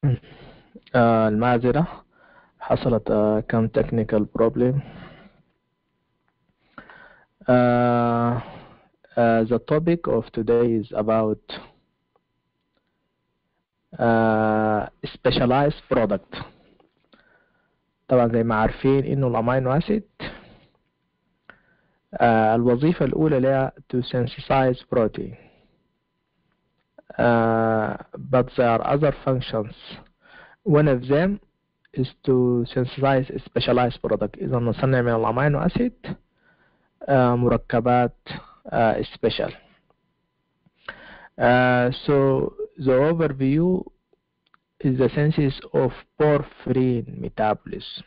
آه المعذرة حصلت آه كم technical problem uh, uh, the topic of today is about uh, specialized product طبعا زي ما عارفين انه الامينو اسيد uh, الوظيفة الأولى لها to synthesize protein uh, but there are other functions one of them is to synthesize a specialized product إذا نصنع من الأمينو أسيد uh, مركبات uh, special uh, so the overview is the synthesis of porphyrin metabolism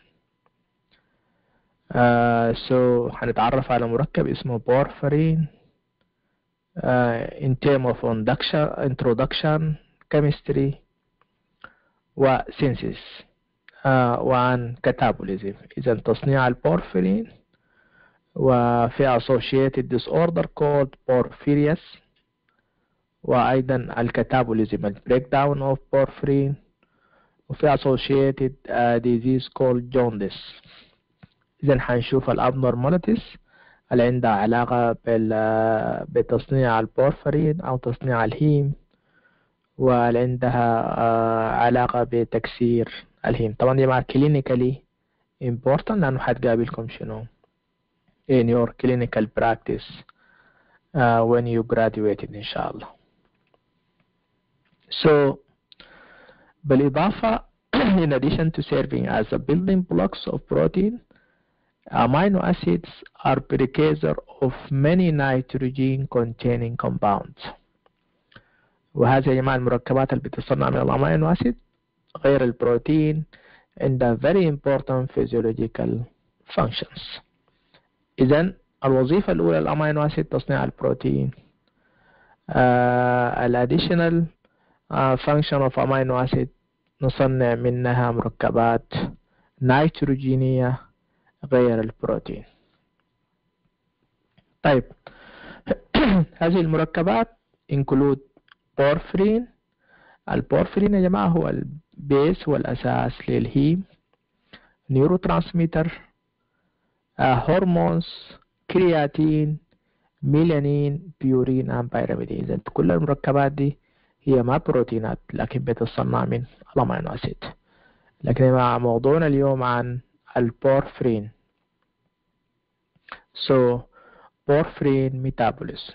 uh, so هنتعرف على مركب اسمه porphyrin uh, in term of introduction, introduction chemistry وسينسيس uh, وعن كاتابوليزم إذا تصنيع البورفرين وفي associated disorder called porphyrias وأيضا الكاتابوليزم البريك داون of porphyrin وفي associated uh, disease called jaundice إذا حنشوف الابنورماليتيز اللي عندها علاقة بتصنيع البورفرين أو تصنيع الهيم واللي عندها علاقة بتكسير الهيم طبعا دي مع clinically important لأنه حتقابلكم شنو in your clinical practice uh, when you graduated إن شاء الله so بالإضافة in addition to serving as a building blocks of protein amino acids are precursor of many nitrogen containing compounds وهذه يا جماعة المركبات اللي بتصنع من الأمينو أسيد غير البروتين عندها very important physiological functions إذا الوظيفة الأولى للأمينو أسيد تصنيع البروتين uh, الاديشنال uh, function of amino acid نصنع منها مركبات نيتروجينية غير البروتين طيب هذه المركبات include بورفرين البورفرين يا جماعة هو البيس هو الأساس للهيم نيورو ترانسميتر هرمونز كرياتين ميلانين بيورين أم بايراميدين إذا كل المركبات دي هي ما بروتينات لكن بتصنع من الأمينو أسيد لكن مع موضوعنا اليوم عن البورفرين so porphyrin metabolism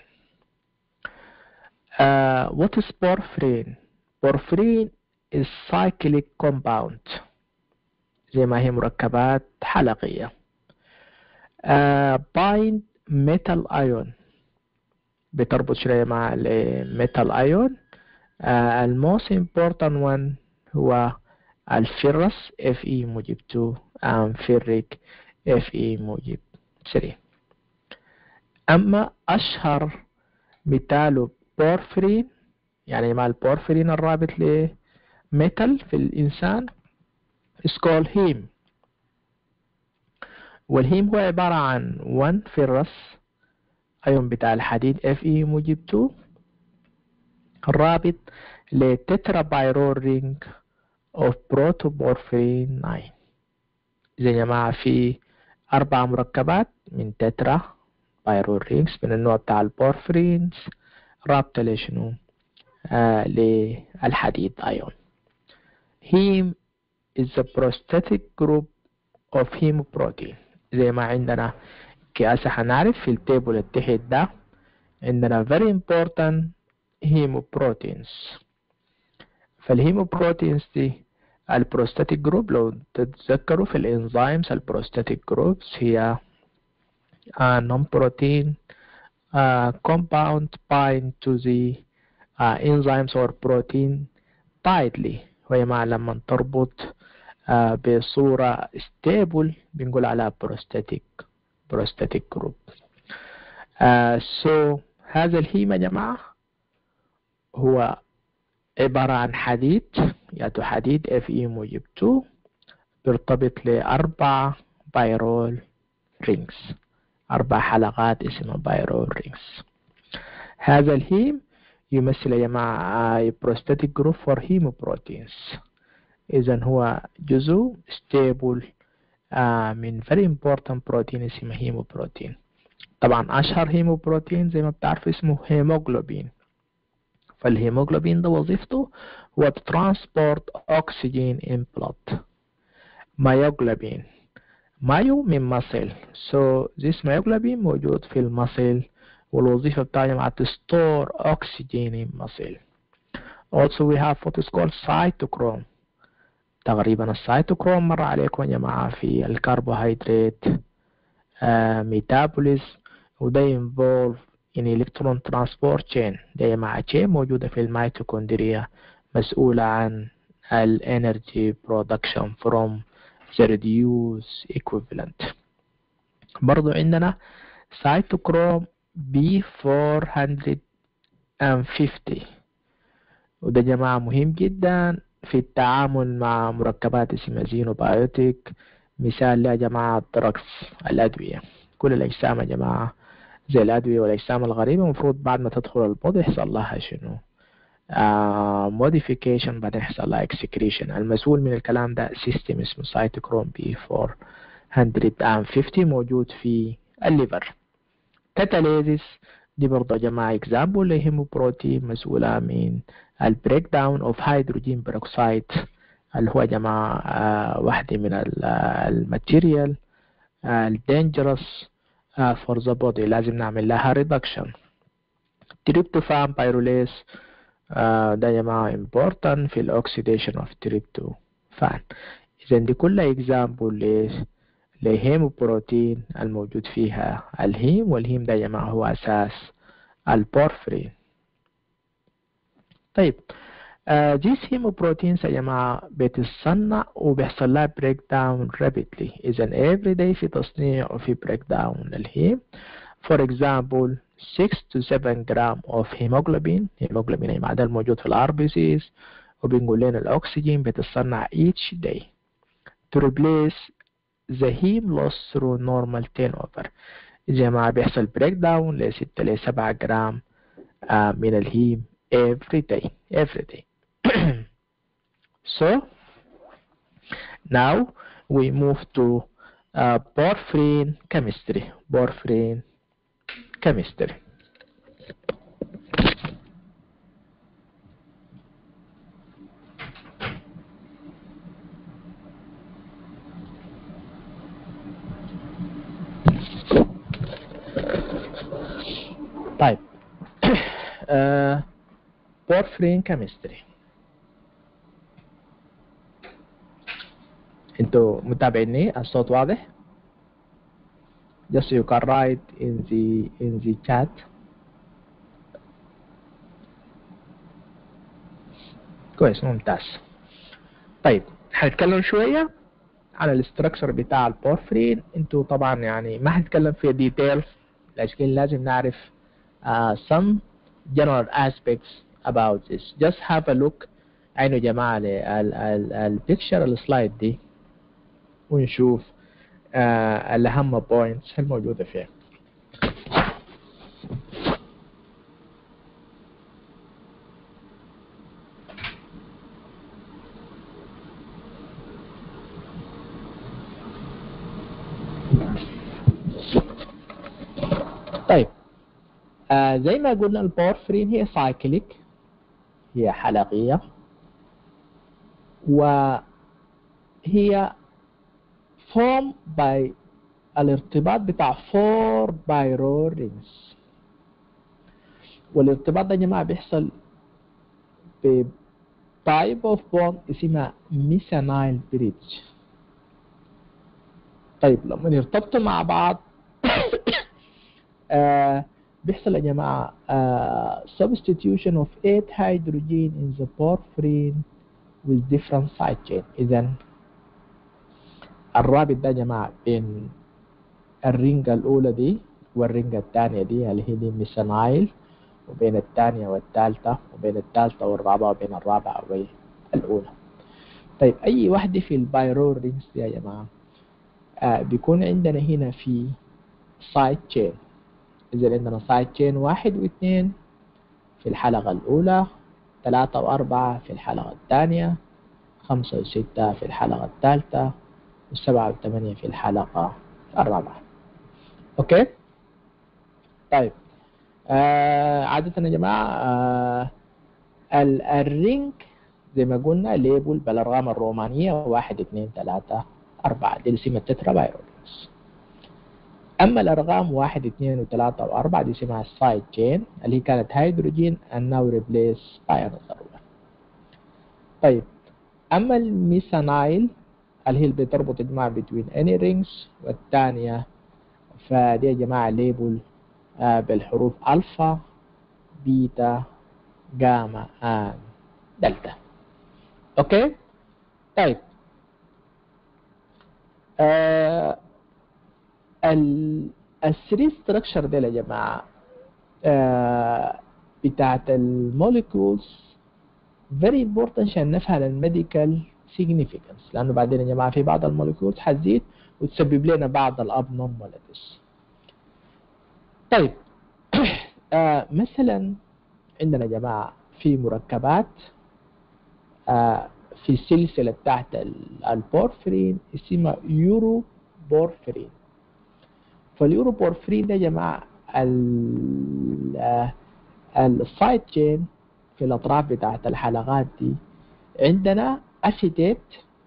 uh, what is porphyrin porphyrin is cyclic compound زي ما هي مركبات حلقية uh, bind metal ion بتربط شوية مع الميتال ايون uh, الموست important one هو الفيرس اف اي موجب 2 ام فيريك اف اي موجب 3 اما اشهر مثاله بورفرين يعني مع البورفرين الرابط لميتال في الانسان is called heme والهيم هو عبارة عن 1 فيرس أيون بتاع الحديد اف اي موجب 2 الرابط لتترا بايرول رينج of protoporphyrin 9 زي يا جماعة في أربع مركبات من تترا بايرول رينجز من النوع بتاع البورفرينز رابطة لشنو آه للحديد أيون هيم is a prosthetic group of hemoprotein زي ما عندنا كأسا هنعرف في التيبل التحت ده عندنا very important hemoproteins فالهيموبروتينز دي البروستاتيك جروب لو تتذكروا في الانزيمز البروستاتيك جروبس هي non protein uh, compound bind to the uh, enzymes or protein tightly وهي مع لما تربط uh, بصورة stable بنقول على prosthetic prosthetic group uh, so هذا الهيم يا جماعة هو عبارة عن حديد يأتي حديد اف اي موجب 2 بيرتبط لأربع بايرول رينجز أربع حلقات اسمها بايرول رينجز هذا الهيم يمثل يا جماعة بروستاتيك جروب فور هيموبروتينز إذا هو جزء stable آه من very important protein اسمه هيموبروتين طبعا أشهر هيموبروتين زي ما بتعرف اسمه هيموغلوبين فالهيموغلوبين ده وظيفته هو ترانسبورت أكسجين in blood مايوغلوبين مايو من ماسل so this مايوغلوبين موجود في المسل والوظيفة بتاعته مع تستور أكسجين in muscle also we have what is called cytochrome تقريبا السيتوكروم مر عليكم يا جماعة في الكربوهيدرات ميتابوليز وده involve in electron transport chain ده يا جماعة chain موجودة في الميتوكوندريا مسؤولة عن ال energy production from the reduced equivalent برضو عندنا سيتوكروم B450 وده جماعة مهم جدا في التعامل مع مركبات اسمها زينوبايوتيك مثال يا جماعة الدركس الأدوية كل الأجسام يا جماعة زي الأدوية والأجسام الغريبة المفروض بعد ما تدخل البودي يحصل لها شنو موديفيكيشن uh, بعدين يحصل لها اكسكريشن المسؤول من الكلام ده سيستم اسمه سايتوكروم بي 450 موجود في الليفر كاتاليزيس دي برضه يا جماعة اكزامبل لهيموبروتين مسؤولة من البريك داون اوف هيدروجين بيروكسيد اللي هو يا جماعة آه واحدة من الماتيريال الدينجرس فور ذا بودي لازم نعمل لها ريدكشن تريبتوفان بايروليس ده يا جماعة important في الاكسيديشن اوف تريبتوفان اذا دي كلها اكزامبل لهيموبروتين الموجود فيها الهيم والهيم ده يا جماعة هو أساس البورفرين طيب جيس هيموبروتينز يا جماعة بتتصنع وبيحصل لها بريك داون رابيدلي إذا every day في تصنيع وفي بريك داون للهيم for example 6 to 7 جرام of hemoglobin hemoglobin يا جماعة ده الموجود في الار بي سيز وبنقول لنا الأكسجين بتتصنع each day to replace the heme loss through normal turnover زي ما بيحصل بريك داون ل 6 ل 7 جرام من الهيم every day every day so now we move to uh, porphyrin chemistry porphyrin chemistry طيب uh, porphyrin chemistry انتوا متابعيني الصوت واضح just you can write in the in the chat كويس ممتاز طيب هنتكلم شوية على الاستراكشر بتاع البورفرين انتوا طبعا يعني ما هنتكلم في ديتيل لكن لازم نعرف uh, some general aspects about this just have a look عينوا يا جماعة البيكتشر السلايد دي ونشوف آه الأهم بوينتس الموجودة فيها طيب آه زي ما قلنا البورفرين هي سايكليك هي حلقية وهي formed by الارتباط بتاع four بايرور rings والارتباط ده يا جماعة بيحصل ب type of bond اسمها ميثانايل بريدج طيب لما يرتبطوا مع بعض آه بيحصل يا جماعة uh, substitution of 8 hydrogen in the porphyrin with different side chain إذا الرابط ده يا جماعة بين الرنجة الأولى دي والرنجة الثانية دي اللي هي دي ميثانايل وبين الثانية والثالثة وبين الثالثة والرابعة وبين الرابعة والأولى طيب أي واحدة في البايرور رينجز دي يا جماعة آه بيكون عندنا هنا في سايد تشين إذا عندنا سايد تشين واحد واثنين في الحلقة الأولى ثلاثة وأربعة في الحلقة الثانية خمسة وستة في الحلقة الثالثة والسبعة والثمانية في الحلقة الرابعة أوكي طيب آه عادة يا جماعة آه الرينج زي ما قلنا ليبل بالأرقام الرومانية واحد اثنين ثلاثة أربعة دي اسمها التترا بايرولينز أما الأرقام واحد اثنين وثلاثة وأربعة دي اسمها السايد تشين اللي هي كانت هيدروجين and now replace by another one طيب أما الميثانايل اللي هي اللي بتربط يا جماعة between any rings والثانية فدي يا جماعة ليبل آه بالحروف ألفا بيتا جاما آن دلتا أوكي طيب آه الثري ستراكشر دي يا جماعة آه بتاعت الموليكولز very important عشان نفهم الميديكال significance لأنه بعدين يا جماعة في بعض الموليكولز حتزيد وتسبب لنا بعض الابنورماليتيز طيب آه مثلا عندنا يا جماعة في مركبات آه في السلسلة تحت البورفرين اسمها يورو بورفرين فاليورو بورفرين ده يا جماعة السايد تشين في الأطراف بتاعت الحلقات دي عندنا أسيتيت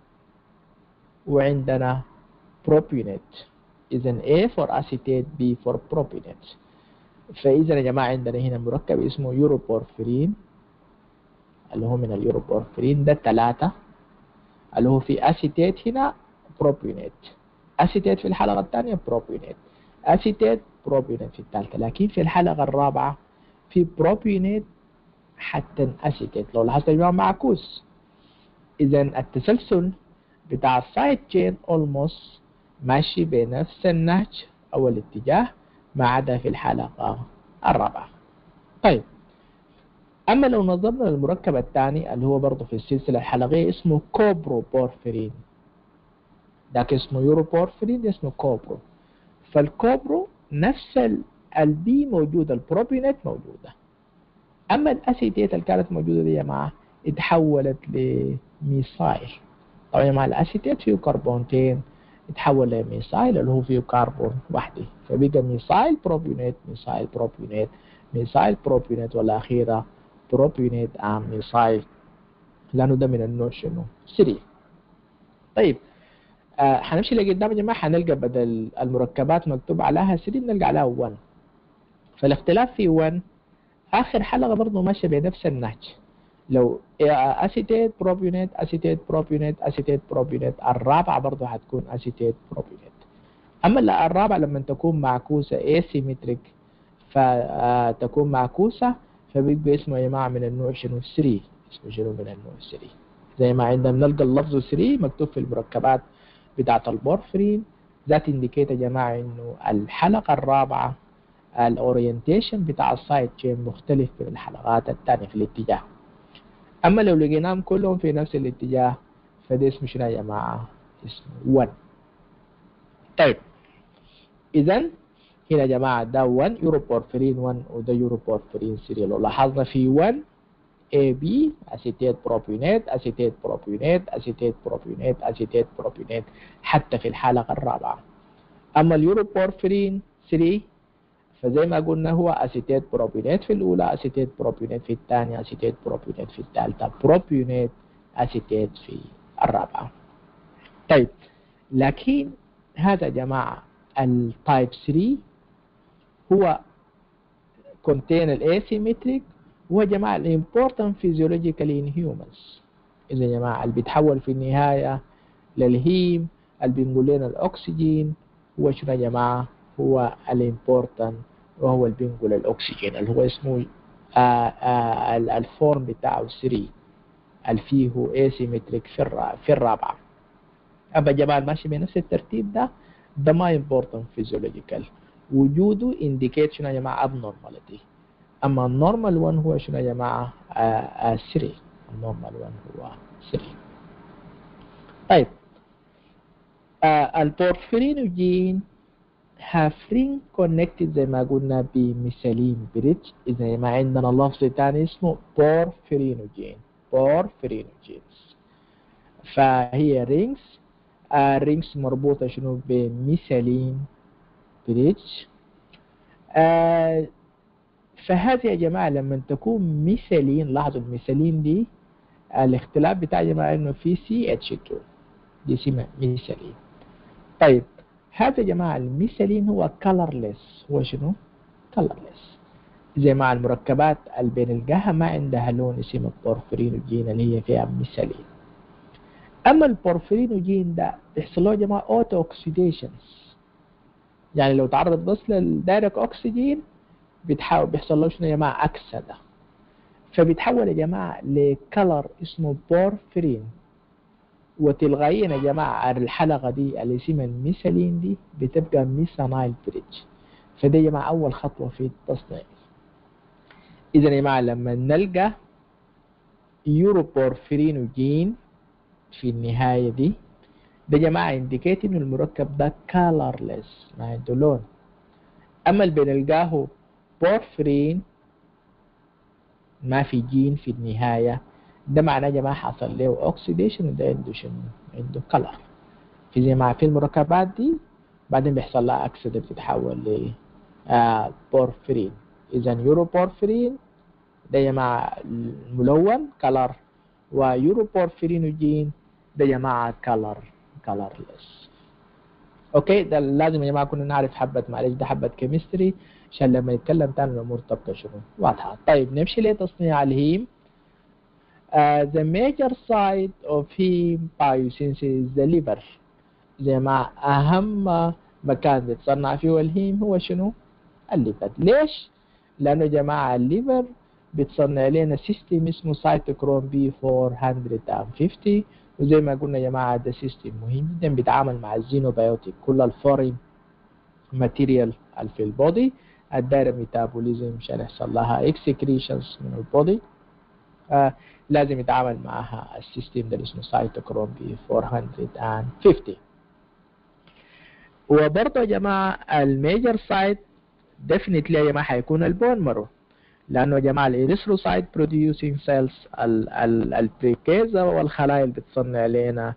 وعندنا بروبيونيت إذا A for acetate B for propionate فإذا يا جماعة عندنا هنا مركب اسمه يوروبورفرين اللي هو من اليوروبورفرين ده ثلاثة اللي هو في أسيتيت هنا بروبيونيت أسيتيت في الحلقة الثانية بروبيونيت أسيتيت بروبيونيت في الثالثة لكن في الحلقة الرابعة في بروبيونيت حتى أسيتيت لو لاحظت يا جماعة معكوس إذا التسلسل بتاع السايد تشين اولموست ماشي بنفس النهج أو الاتجاه ما عدا في الحلقة الرابعة طيب أما لو نظرنا للمركب الثاني اللي هو برضه في السلسلة الحلقية اسمه كوبرو بورفرين ذاك اسمه يورو بورفرين اسمه كوبرو فالكوبرو نفس البي موجودة البروبينات موجودة أما الأسيتيت اللي كانت موجودة دي يا جماعة اتحولت لميثايل طبعا يا جماعة الأسيتيت فيه كربونتين اتحول لميثايل اللي هو فيه كربون وحده فبقى ميثايل بروبيونات ميثايل بروبيونات ميثايل بروبيونات والأخيرة بروبيونات ام ميثايل لأنه ده من النوع شنو 3 طيب آه هنمشي لقدام يا جماعة هنلقى بدل المركبات مكتوب عليها 3 بنلقى عليها 1 فالاختلاف في 1 آخر حلقة برضه ماشية بنفس النهج لو اسيتيت بروبيونات اسيتيت بروبيونات اسيتيت بروبيونات الرابعه برضه هتكون اسيتيت بروبيونات اما الرابعه لما تكون معكوسه اسيمتريك فتكون معكوسه فبيبقى اسمه يا جماعه من النوع شنو 3 اسمه شنو من النوع 3 زي ما عندنا بنلقى اللفظ 3 مكتوب في المركبات بتاعه البورفرين ذات انديكيت يا جماعه انه الحلقه الرابعه الاورينتيشن بتاع السايد تشين مختلف من الحلقات الثانيه في الاتجاه أما لو لقيناهم كلهم في نفس الاتجاه فده اسمه شنو يا جماعة؟ اسمه 1 طيب إذا هنا يا جماعة ده 1 يوروبورفرين 1 وده يوروبورفرين 3 لو لاحظنا في 1 AB أسيتيت بروبيونات أسيتيت بروبيونات أسيتيت بروبيونات أسيتيت بروبيونات حتى في الحلقة الرابعة أما اليوروبورفرين 3 فزي ما قلنا هو اسيتيت بروبيونات في الاولى اسيتيت بروبيونات في الثانيه اسيتيت بروبيونات في الثالثه بروبيونات اسيتيت في الرابعه طيب لكن هذا يا جماعه التايب 3 هو contain الاسيمتريك وهو يا جماعه الامبورتنت فيزيولوجيكالي ان هيومنز اذا يا جماعه اللي بيتحول في النهايه للهيم اللي بنقول لنا الاكسجين هو شنو يا جماعه هو الامبورتنت وهو اللي بينقل الاكسجين اللي هو اسمه آآ آآ الفورم بتاعه 3 اللي فيه اسيمتريك في الرابعة في الرابعة أما جماعة ماشي بنفس الترتيب ده ده ما امبورتنت فيزيولوجيكال وجوده انديكيت شنو يا جماعة abnormality أما النورمال 1 هو شنو يا جماعة 3 النورمال 1 هو 3 طيب البورفرينوجين have ring connected زي ما قلنا بميثيلين بريدج إذا ما عندنا لفظ تاني اسمه بورفرينوجين بورفرينوجينز فهي رينجز آه رينجز مربوطة شنو بميثالين بريدج آه فهذه يا جماعة لما تكون مثالين لاحظوا المثالين دي الاختلاف بتاع يا جماعة انه في سي اتش 2 دي اسمها مثالين طيب هذا يا جماعة المثالين هو colorless هو شنو؟ colorless زي مع المركبات اللي بنلقاها ما عندها لون اسمه البورفرينوجين اللي هي فيها مثالين اما البورفرينوجين ده بيحصل له يا جماعة اوتو اوكسيديشنز يعني لو تعرضت بس للدايركت اكسجين بتحاول بيحصل له شنو يا جماعه اكسده فبيتحول يا جماعه لكلر اسمه بورفرين وتلغائيا يا جماعه الحلقه دي اللي اسمها الميثالين دي بتبقى ميثانايل بريدج فدي يا جماعه اول خطوه في التصنيع اذا يا جماعه لما نلقى يوروبورفرينوجين في النهايه دي ده يا جماعه انديكيت انه المركب ده كالرلس ما عنده لون اما اللي بنلقاه بورفرين ما في جين في النهاية ده معناه يا جماعة حصل له اوكسيديشن وده عنده شنو عنده كلر في زي ما في المركبات دي بعدين بيحصل لها اكسدة بتتحول ل آه بورفرين اذا يورو بورفرين ده يا جماعة الملون كلر ويورو بورفرينوجين ده يا جماعة كلر كلرلس اوكي ده لازم يا جماعه كنا نعرف حبه معلش ده حبه كيمستري عشان لما نتكلم تاني الامور تبقى شنو واضحه طيب نمشي لتصنيع الهيم uh, the major site of heme biosynthesis is the liver زي ما اهم مكان بيتصنع فيه الهيم هو شنو الليفر ليش لانه يا جماعه الليفر بتصنع لنا سيستم اسمه سايتوكروم بي 450 وزي ما قلنا يا جماعة ده سيستم مهم جدا بيتعامل مع الزينوبيوتيك كل الفورين ماتيريال اللي في البودي الدايرة ميتابوليزم عشان يحصل لها اكسكريشنز من البودي آه لازم يتعامل معها السيستم ده اسمه سايتوكروم بي 450 وبرضه يا جماعة الميجر سايت ديفنتلي يا جماعة هيكون البون مارو لانه يا جماعه الاريثروسايت بروديوسينج سيلز البريكيزا والخلايا اللي بتصنع لنا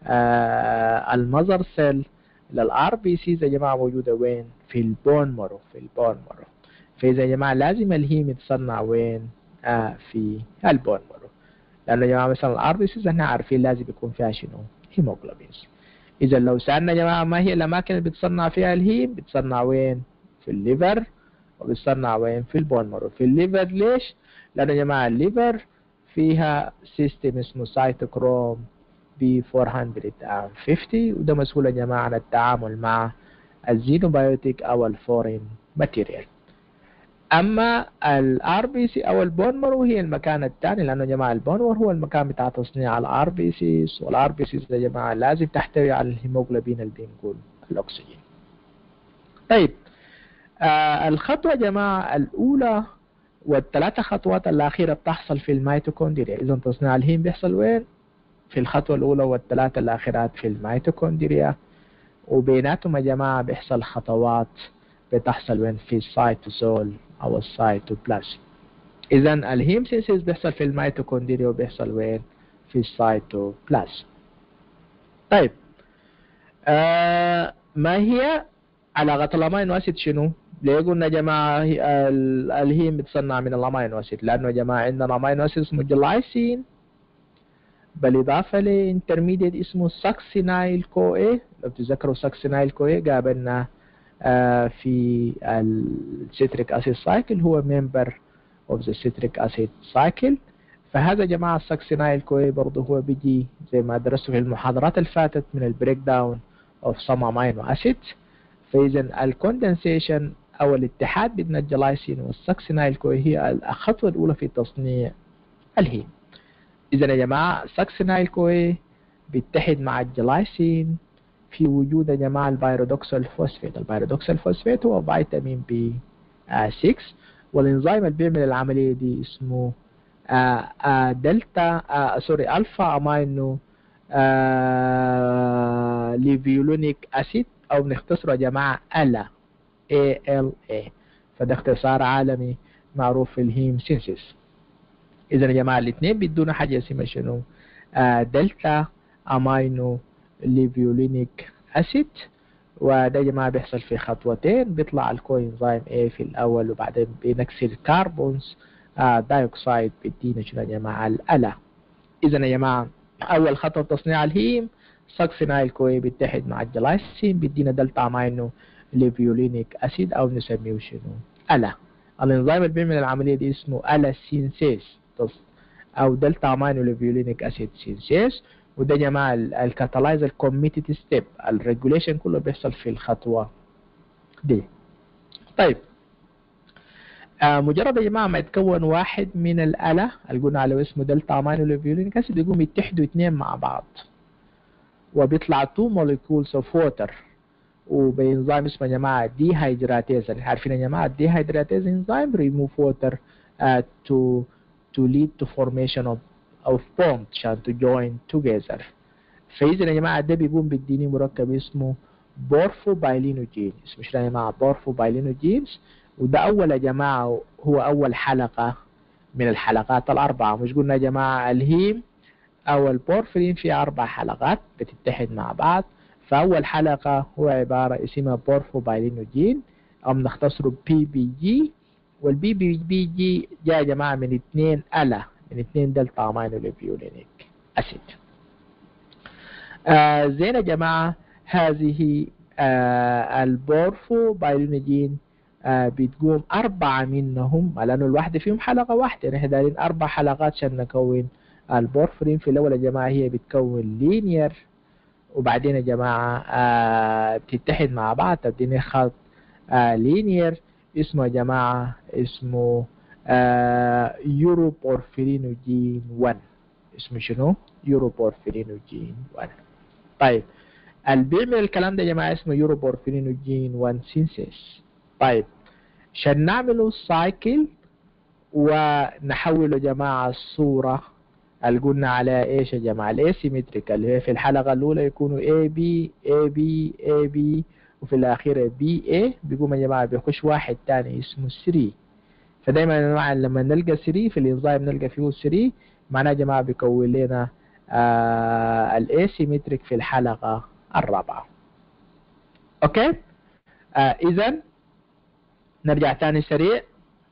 آه المذر سيل للار بي سيز يا جماعه موجوده وين؟ في البون مارو في البون مارو فاذا يا جماعه لازم الهيم يتصنع وين؟ آه في البون مارو لانه يا جماعه مثلا الار بي سيز احنا عارفين لازم يكون فيها شنو؟ هيموجلوبينز اذا لو سالنا يا جماعه ما هي الاماكن اللي بتصنع فيها الهيم؟ بتصنع وين؟ في الليفر وبتصنع وين في البون مارو في الليفر ليش لانه يا جماعه الليفر فيها سيستم اسمه سايتوكروم بي 450 وده مسؤول يا جماعه عن التعامل مع الزينوبيوتيك او الفورين ماتيريال اما الار بي سي او البون مارو هي المكان الثاني لانه يا جماعه البون مارو هو المكان بتاع تصنيع الار بي سيز والار بي سيز يا جماعه لازم تحتوي على الهيموجلوبين اللي بنقول الاكسجين طيب آه الخطوة يا جماعة الأولى والثلاثة خطوات الأخيرة بتحصل في الميتوكوندريا إذا تصنيع الهيم بيحصل وين؟ في الخطوة الأولى والثلاثة الأخيرات في الميتوكوندريا وبيناتهم يا جماعة بيحصل خطوات بتحصل وين في السيتوزول أو السيتوبلازم إذا الهيم سينسيس بيحصل في الميتوكوندريا وبيحصل وين؟ في السيتوبلازم طيب آه ما هي علاقة الأمينو أسيد شنو؟ ليه قلنا يا جماعة الهيم بتصنع من الأمينو أسيد؟ لأنه يا جماعة عندنا أمينو أسيد اسمه جلايسين بالإضافة لانترميديت اسمه ساكسينايل كو إيه لو تتذكروا ساكسينايل كو إيه قابلنا آه في السيتريك أسيد سايكل هو ممبر اوف ذا سيتريك أسيد سايكل فهذا يا جماعة الساكسينايل كو إيه برضه هو بيجي زي ما درسته في المحاضرات اللي فاتت من البريك داون اوف سم امينو اسيد فإذا الكوندنسيشن أو الاتحاد بين الجلايسين والساكسينايل كوي هي الخطوة الأولى في تصنيع الهيم إذا يا جماعة الساكسينايل كوي بيتحد مع الجلايسين في وجود يا جماعة البيرودوكسال فوسفيت البيرودوكسال فوسفيت هو فيتامين بي 6 والإنزيم اللي بيعمل العملية دي اسمه آآ آآ دلتا آآ سوري ألفا أمينو ليفيولونيك أسيد او بنختصره يا جماعه الا ALA فده اختصار عالمي معروف في الهيم سينسيس اذا يا جماعه الاثنين بيدونا حاجه اسمها شنو آه دلتا امينو ليفيولينيك اسيد وده يا جماعه بيحصل في خطوتين بيطلع الكوينزايم A في الاول وبعدين بنكسر الكربونز آه دايوكسيد بيدينا شنو يا جماعه الالا اذا يا جماعه اول خطوه في تصنيع الهيم ساكسينايل كوي بيتحد مع الجلايسين بيدينا دلتا امينو ليفيولينيك اسيد او نسميه شنو الا الانزيم اللي بيعمل العمليه دي اسمه الا سينسيس او دلتا امينو ليفيولينيك اسيد سينسيس وده يا جماعه الكاتالايزر كوميتد ستيب الريجوليشن كله بيحصل في الخطوه دي طيب آه مجرد يا جماعه ما يتكون واحد من الاله اللي قلنا عليه اسمه دلتا امينو ليفيولينيك اسيد يقوم يتحدوا اثنين مع بعض وبيطلع تو موليكولز اوف ووتر وبانزيم اسمه يا جماعه دي هيدراتيز اللي عارفين يا جماعه الدي هيدراتيز انزيم ريموف ووتر تو to lead to formation of of bond عشان to join together فإذا يا جماعة ده بيقوم بيديني مركب اسمه بورفوبايلينوجين اسمه شنو يا جماعة بورفوبايلينوجينز وده أول يا جماعة هو أول حلقة من الحلقات الأربعة مش قلنا يا جماعة الهيم أو البورفرين في أربع حلقات بتتحد مع بعض فأول حلقة هو عبارة اسمها بورفوبايلينوجين أو بنختصره بي بي جي والبي بي بي جي جاء يا جماعة من اثنين ألا من اثنين دلتا امينو ليفيولينيك اسيد آه زين يا جماعة هذه آه البورفو بايلونيجين آه بتقوم أربعة منهم لأنه الواحدة فيهم حلقة واحدة نحن دايرين أربع حلقات عشان نكون البورفرين في الأول يا جماعة هي بتكون لينير وبعدين يا جماعة آه بتتحد مع بعض تبدين خط آه لينير اسمه يا جماعة اسمه آه يوروبورفيرينوجين 1 اسمه شنو؟ يوروبورفيرينوجين 1 طيب اللي بيعمل الكلام ده يا جماعة اسمه يوروبورفيرينوجين 1 سينسيس طيب عشان نعمله سايكل ونحوله يا جماعة الصورة اللي قلنا عليها ايش يا جماعة الاسيمتريك اللي هي في الحلقة الأولى يكونوا A B A B A B وفي الأخيرة B A بيقوم يا جماعة بيخش واحد تاني اسمه 3 فدايما يا جماعة لما نلقى 3 في الانزيم نلقى فيه 3 معناه يا جماعة بيكون لنا آه الاسيمتريك في الحلقة الرابعة اوكي آه اذا نرجع تاني سريع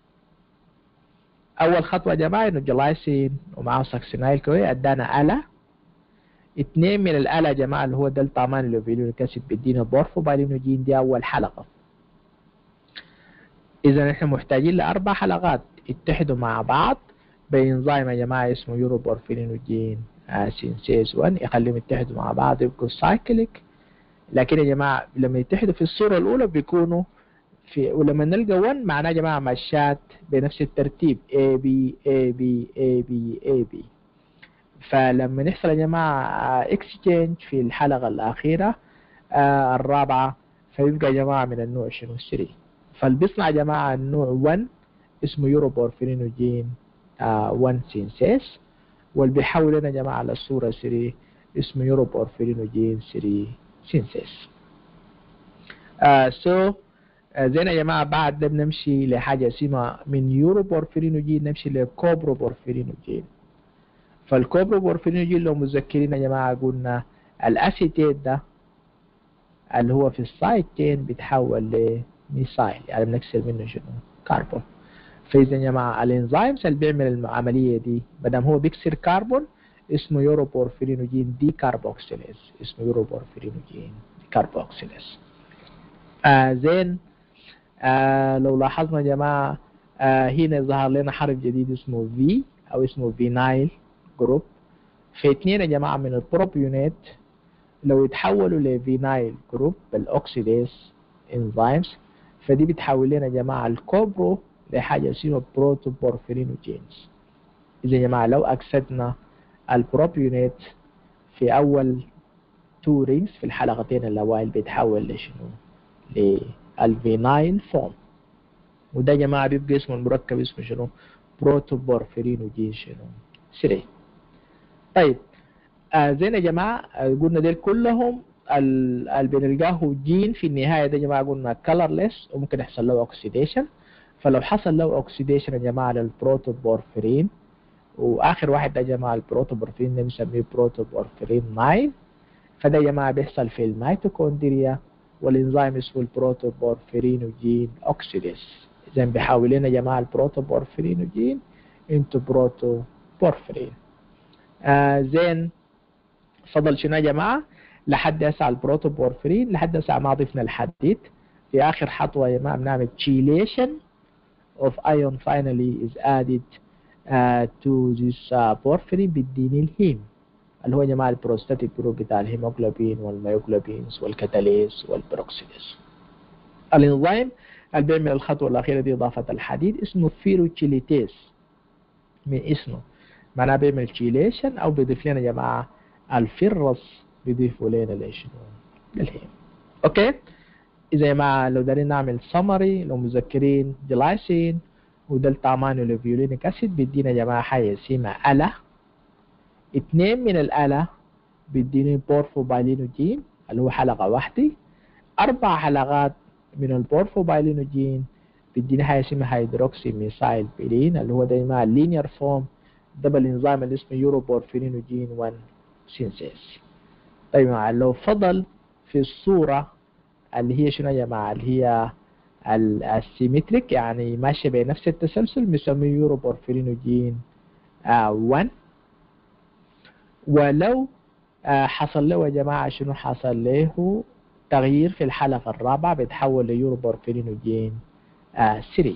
اول خطوة يا جماعة انه الجلايسين ومعاه ساكسينايل كوي ادانا الا اثنين من الالا يا جماعة اللي هو دلتا مان اللي فيلونيك اسيد بيدينا بورفوبايلينوجين دي اول حلقة اذا احنا محتاجين لاربع حلقات يتحدوا مع بعض بانزيم يا جماعه اسمه يوروبورفيرينوجين سينسيز 1 يخليهم يتحدوا مع بعض يبقوا سايكليك لكن يا جماعه لما يتحدوا في الصوره الاولى بيكونوا في ولما نلقى 1 معناه يا جماعه مشات بنفس الترتيب A B A B A B A B فلما يحصل يا جماعه اكسشينج في الحلقه الاخيره آه الرابعه فيبقى يا جماعه من النوع شنو 3 فاللي بيصنع يا جماعة النوع 1 اسمه يوروبورفيرينوجين آه 1 سينسيس واللي بيحول لنا يا جماعة على الصورة 3 اسمه يوروبورفيرينوجين 3 سينسيس آه سو آه زينا يا جماعة بعد ده بنمشي لحاجة اسمها من يوروبورفيرينوجين نمشي لكوبروبورفيرينوجين فالكوبروبورفيرينوجين لو متذكرين يا جماعة قلنا الاسيتيت ده اللي هو في السايتين بيتحول ل ميسايل يعني بنكسر منه شنو كربون فاذا يا جماعه الانزيمز اللي بيعمل العمليه دي ما دام هو بيكسر كربون اسمه يوروبورفيرينوجين دي كاربوكسيليز اسمه يوروبورفيرينوجين دي كاربوكسيليز آه زين آه لو لاحظنا يا جماعه آه هنا ظهر لنا حرف جديد اسمه في او اسمه فينايل جروب في اثنين يا جماعه من البروبيونات لو يتحولوا لفينايل جروب بالاوكسيديز انزيمز فدي بتحول لنا يا جماعة الكوبرو لحاجة اسمها بروتوبورفيرينوجينز إذا يا جماعة لو أكسدنا البروبيونات في أول تو رينجز في الحلقتين الأوائل بيتحول لشنو؟ للفينايل فورم وده يا جماعة بيبقى اسمه المركب اسمه شنو؟ بروتوبورفيرينوجين شنو؟ 3 طيب آه زين يا جماعة آه قلنا دول كلهم اللي بنلقاه جين في النهاية ده يا جماعة قلنا colorless وممكن يحصل له oxidation فلو حصل له oxidation يا جماعة للبروتوبورفرين واخر واحد ده يا جماعه البروتوبورفرين ده بنسميه بروتوبورفرين 9 فده يا جماعه بيحصل في الميتوكوندريا والانزيم اسمه البروتوبورفرينوجين اوكسيديز اذا بيحول لنا يا جماعه البروتوبورفرينوجين انتو بروتوبورفرين آه زين فضل شنو يا جماعه لحد هسه البروتوبورفرين لحد هسه ما ضفنا الحديد في اخر خطوه يا جماعه بنعمل chelation of ion finally is added uh, to this uh, porphyrin بيديني الهيم اللي هو يا جماعه البروستاتيك جروب بتاع الهيموجلوبين والميوجلوبينز والكتاليز والبروكسيديز الانزيم اللي بيعمل الخطوه الاخيره دي اضافه الحديد اسمه فيروتشيليتيز من اسمه معناه بيعمل تشيليشن او بيضيف لنا يا جماعه الفرص بيضيفوا لنا ليش الهيم اوكي اذا يا جماعه لو دارين نعمل سمري لو مذكرين جلايسين ودلتا امينو ليفيولينيك اسيد بيدينا يا جماعه حاجه اسمها الا اتنين من الالا بيديني بورفوبايلينوجين اللي هو حلقه واحده اربع حلقات من البورفوبايلينوجين بيديني حاجه اسمها هيدروكسي ميثايل بيرين اللي هو ده يا جماعه اللينير فورم ده بالانزيم اللي اسمه يوروبورفيرينوجين 1 سينسيس طيب يا جماعه لو فضل في الصوره اللي هي شنو يا جماعه اللي هي السيمتريك يعني ماشيه بنفس التسلسل بنسميه يوروبورفيرينوجين آه 1 ولو آه حصل له يا جماعه شنو حصل له تغيير في الحلقه الرابعه بيتحول ليوروبورفيرينوجين آه 3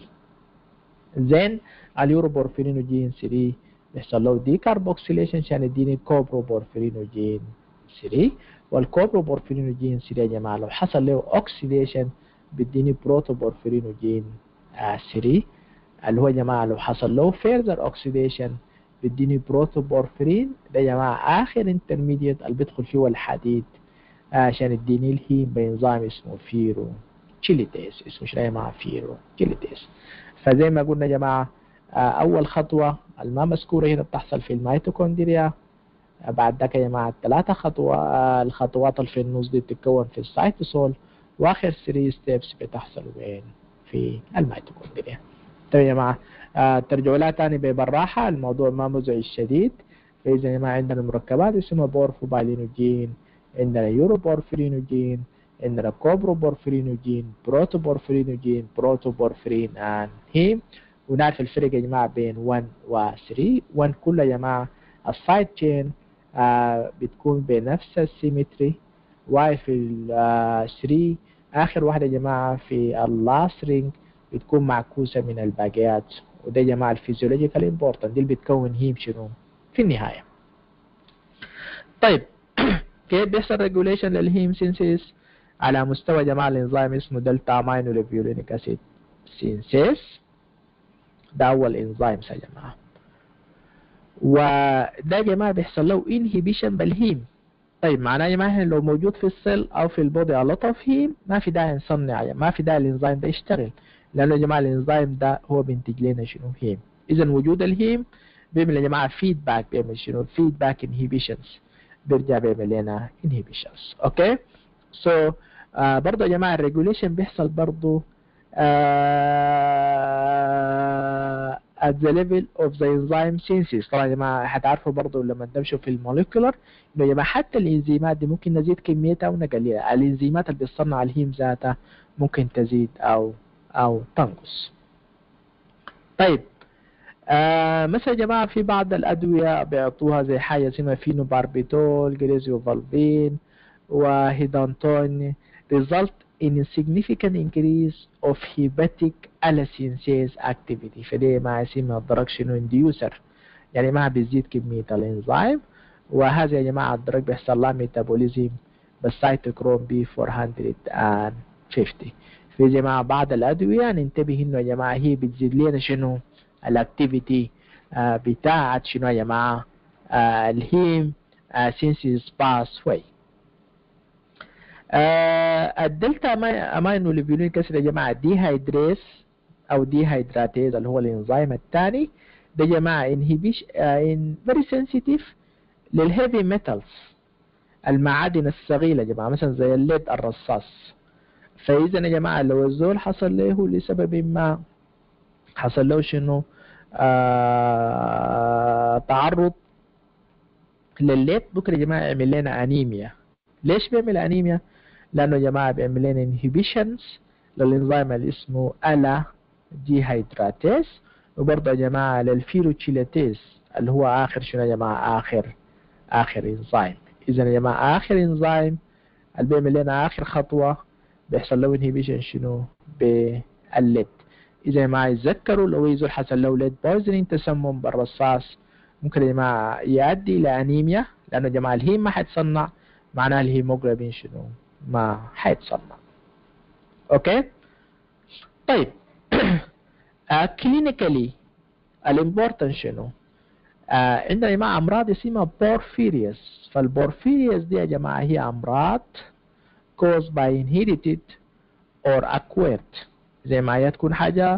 زين اليوروبورفيرينوجين 3 بيحصل له ديكاربوكسيليشن عشان يديني كوبروبورفيرينوجين 3 والكوبروبورفيرينوجين 3 يا جماعه لو حصل له اوكسيديشن بيديني بروتوبورفيرينوجين 3 اللي هو يا جماعه لو حصل له فيرذر اوكسيديشن بيديني بروتوبورفيرين ده يا جماعه اخر انترميديت اللي بيدخل فيه الحديد عشان يديني الهيم بانزيم اسمه فيرو تشيليتيز اسمه شنو يا جماعه فيرو تشيليتيز فزي ما قلنا يا جماعه اول خطوه الما مذكوره هنا بتحصل في الميتوكوندريا بعد ذاك يا جماعه الثلاثه خطوات الخطوات اللي في النص دي بتتكون في السيتوسول واخر 3 ستيبس بتحصل وين في الميتوكوندريا طيب يا جماعه آه ترجعوا لها تاني بالراحه الموضوع ما مزعج شديد فاذا ما عندنا مركبات اسمها بورفوبايلينوجين عندنا يوروبورفرينوجين عندنا كوبروبورفرينوجين بروتوبورفرينوجين بروتوبورفرين ان هيم ونعرف الفرق يا جماعه بين 1 و 3 1 كلها يا جماعه السايد تشين آه بتكون بنفس السيمتري واي في ال 3 اخر واحده يا جماعه في اللاست رينج بتكون معكوسه من الباقيات وده يا جماعه الفيزيولوجيكال امبورتنت دي اللي بتكون هيم شنو في النهايه طيب كيف بيحصل ريجوليشن للهيم سينسيس على مستوى يا جماعه الانزيم اسمه دلتا امينو ليفيولينيك اسيد سينسيس ده اول انزيم يا جماعه وده يا جماعه بيحصل له انهبيشن بالهيم طيب معناه يا جماعه لو موجود في السيل او في البودي على طرف هيم ما في داعي نصنع ما في داعي الانزيم ده يشتغل لانه يا جماعه الانزيم ده هو بينتج لنا شنو هيم اذا وجود الهيم بيعمل يا جماعه فيدباك بيعمل شنو فيدباك انهبيشنز بيرجع بيعمل لنا انهبيشنز اوكي سو so, آه برضه يا جماعه الريجوليشن بيحصل برضه آه at the level of the enzyme synthesis طبعا يا جماعه هتعرفوا برضه لما تمشوا في الموليكولر انه يا جماعه حتى الانزيمات دي ممكن نزيد كميتها او نقللها الانزيمات اللي بتصنع الهيم ذاتها ممكن تزيد او او تنقص طيب آه مثلا يا جماعه في بعض الادويه بيعطوها زي حاجه اسمها فينوباربيتول جريزيوفالفين وهيدانتون result in a significant increase of hepatic allosynthetase activity فدي ما اسمها الدرج شنو انديوسر يعني ما بيزيد كمية الانزيم وهذا يا جماعة الدرج بيحصل لها ميتابوليزم بالسيتوكروم بي 450 في جماعة بعض الأدوية ننتبه إنه يا جماعة هي بتزيد لنا شنو الأكتيفيتي آه بتاعت شنو يا جماعة آه الهيم آه سينسيس باس واي آه الدلتا امينو ليفيولين اسيد يا جماعه دي هيدريس او دي هيدراتيز اللي هو الانزيم الثاني ده يا جماعه انهبيش ان فيري سنسيتيف للهيفي ميتالز المعادن الثقيله يا جماعه مثلا زي الليد الرصاص فاذا يا جماعه لو الزول حصل له لسبب ما حصل له شنو آه تعرض للليت ممكن يا جماعة يعمل لنا أنيميا ليش بيعمل أنيميا؟ لأنه يا جماعة بيعمل لنا انهبيشنز للإنزيم اللي اسمه ألا دي هيدراتيز وبرضه يا جماعة للفيروتشيلاتيز اللي هو آخر شنو يا جماعة آخر آخر إنزيم إذا يا جماعة آخر إنزيم اللي بيعمل لنا آخر خطوة بيحصل له انهبيشن شنو بالليد إذا يا جماعة يتذكروا لو يزول حصل له ليد بويزنينج تسمم بالرصاص ممكن يا جماعة يؤدي إلى أنيميا لأنه يا جماعة الهيم ما حيتصنع معناها الهيموجلوبين شنو ما حيتصنع أوكي طيب كلينيكالي الامبورتنت شنو آه عندنا يا جماعة أمراض اسمها بورفيريوس فالبورفيريوس دي يا جماعة هي أمراض caused by inherited or acquired زي ما هي تكون حاجة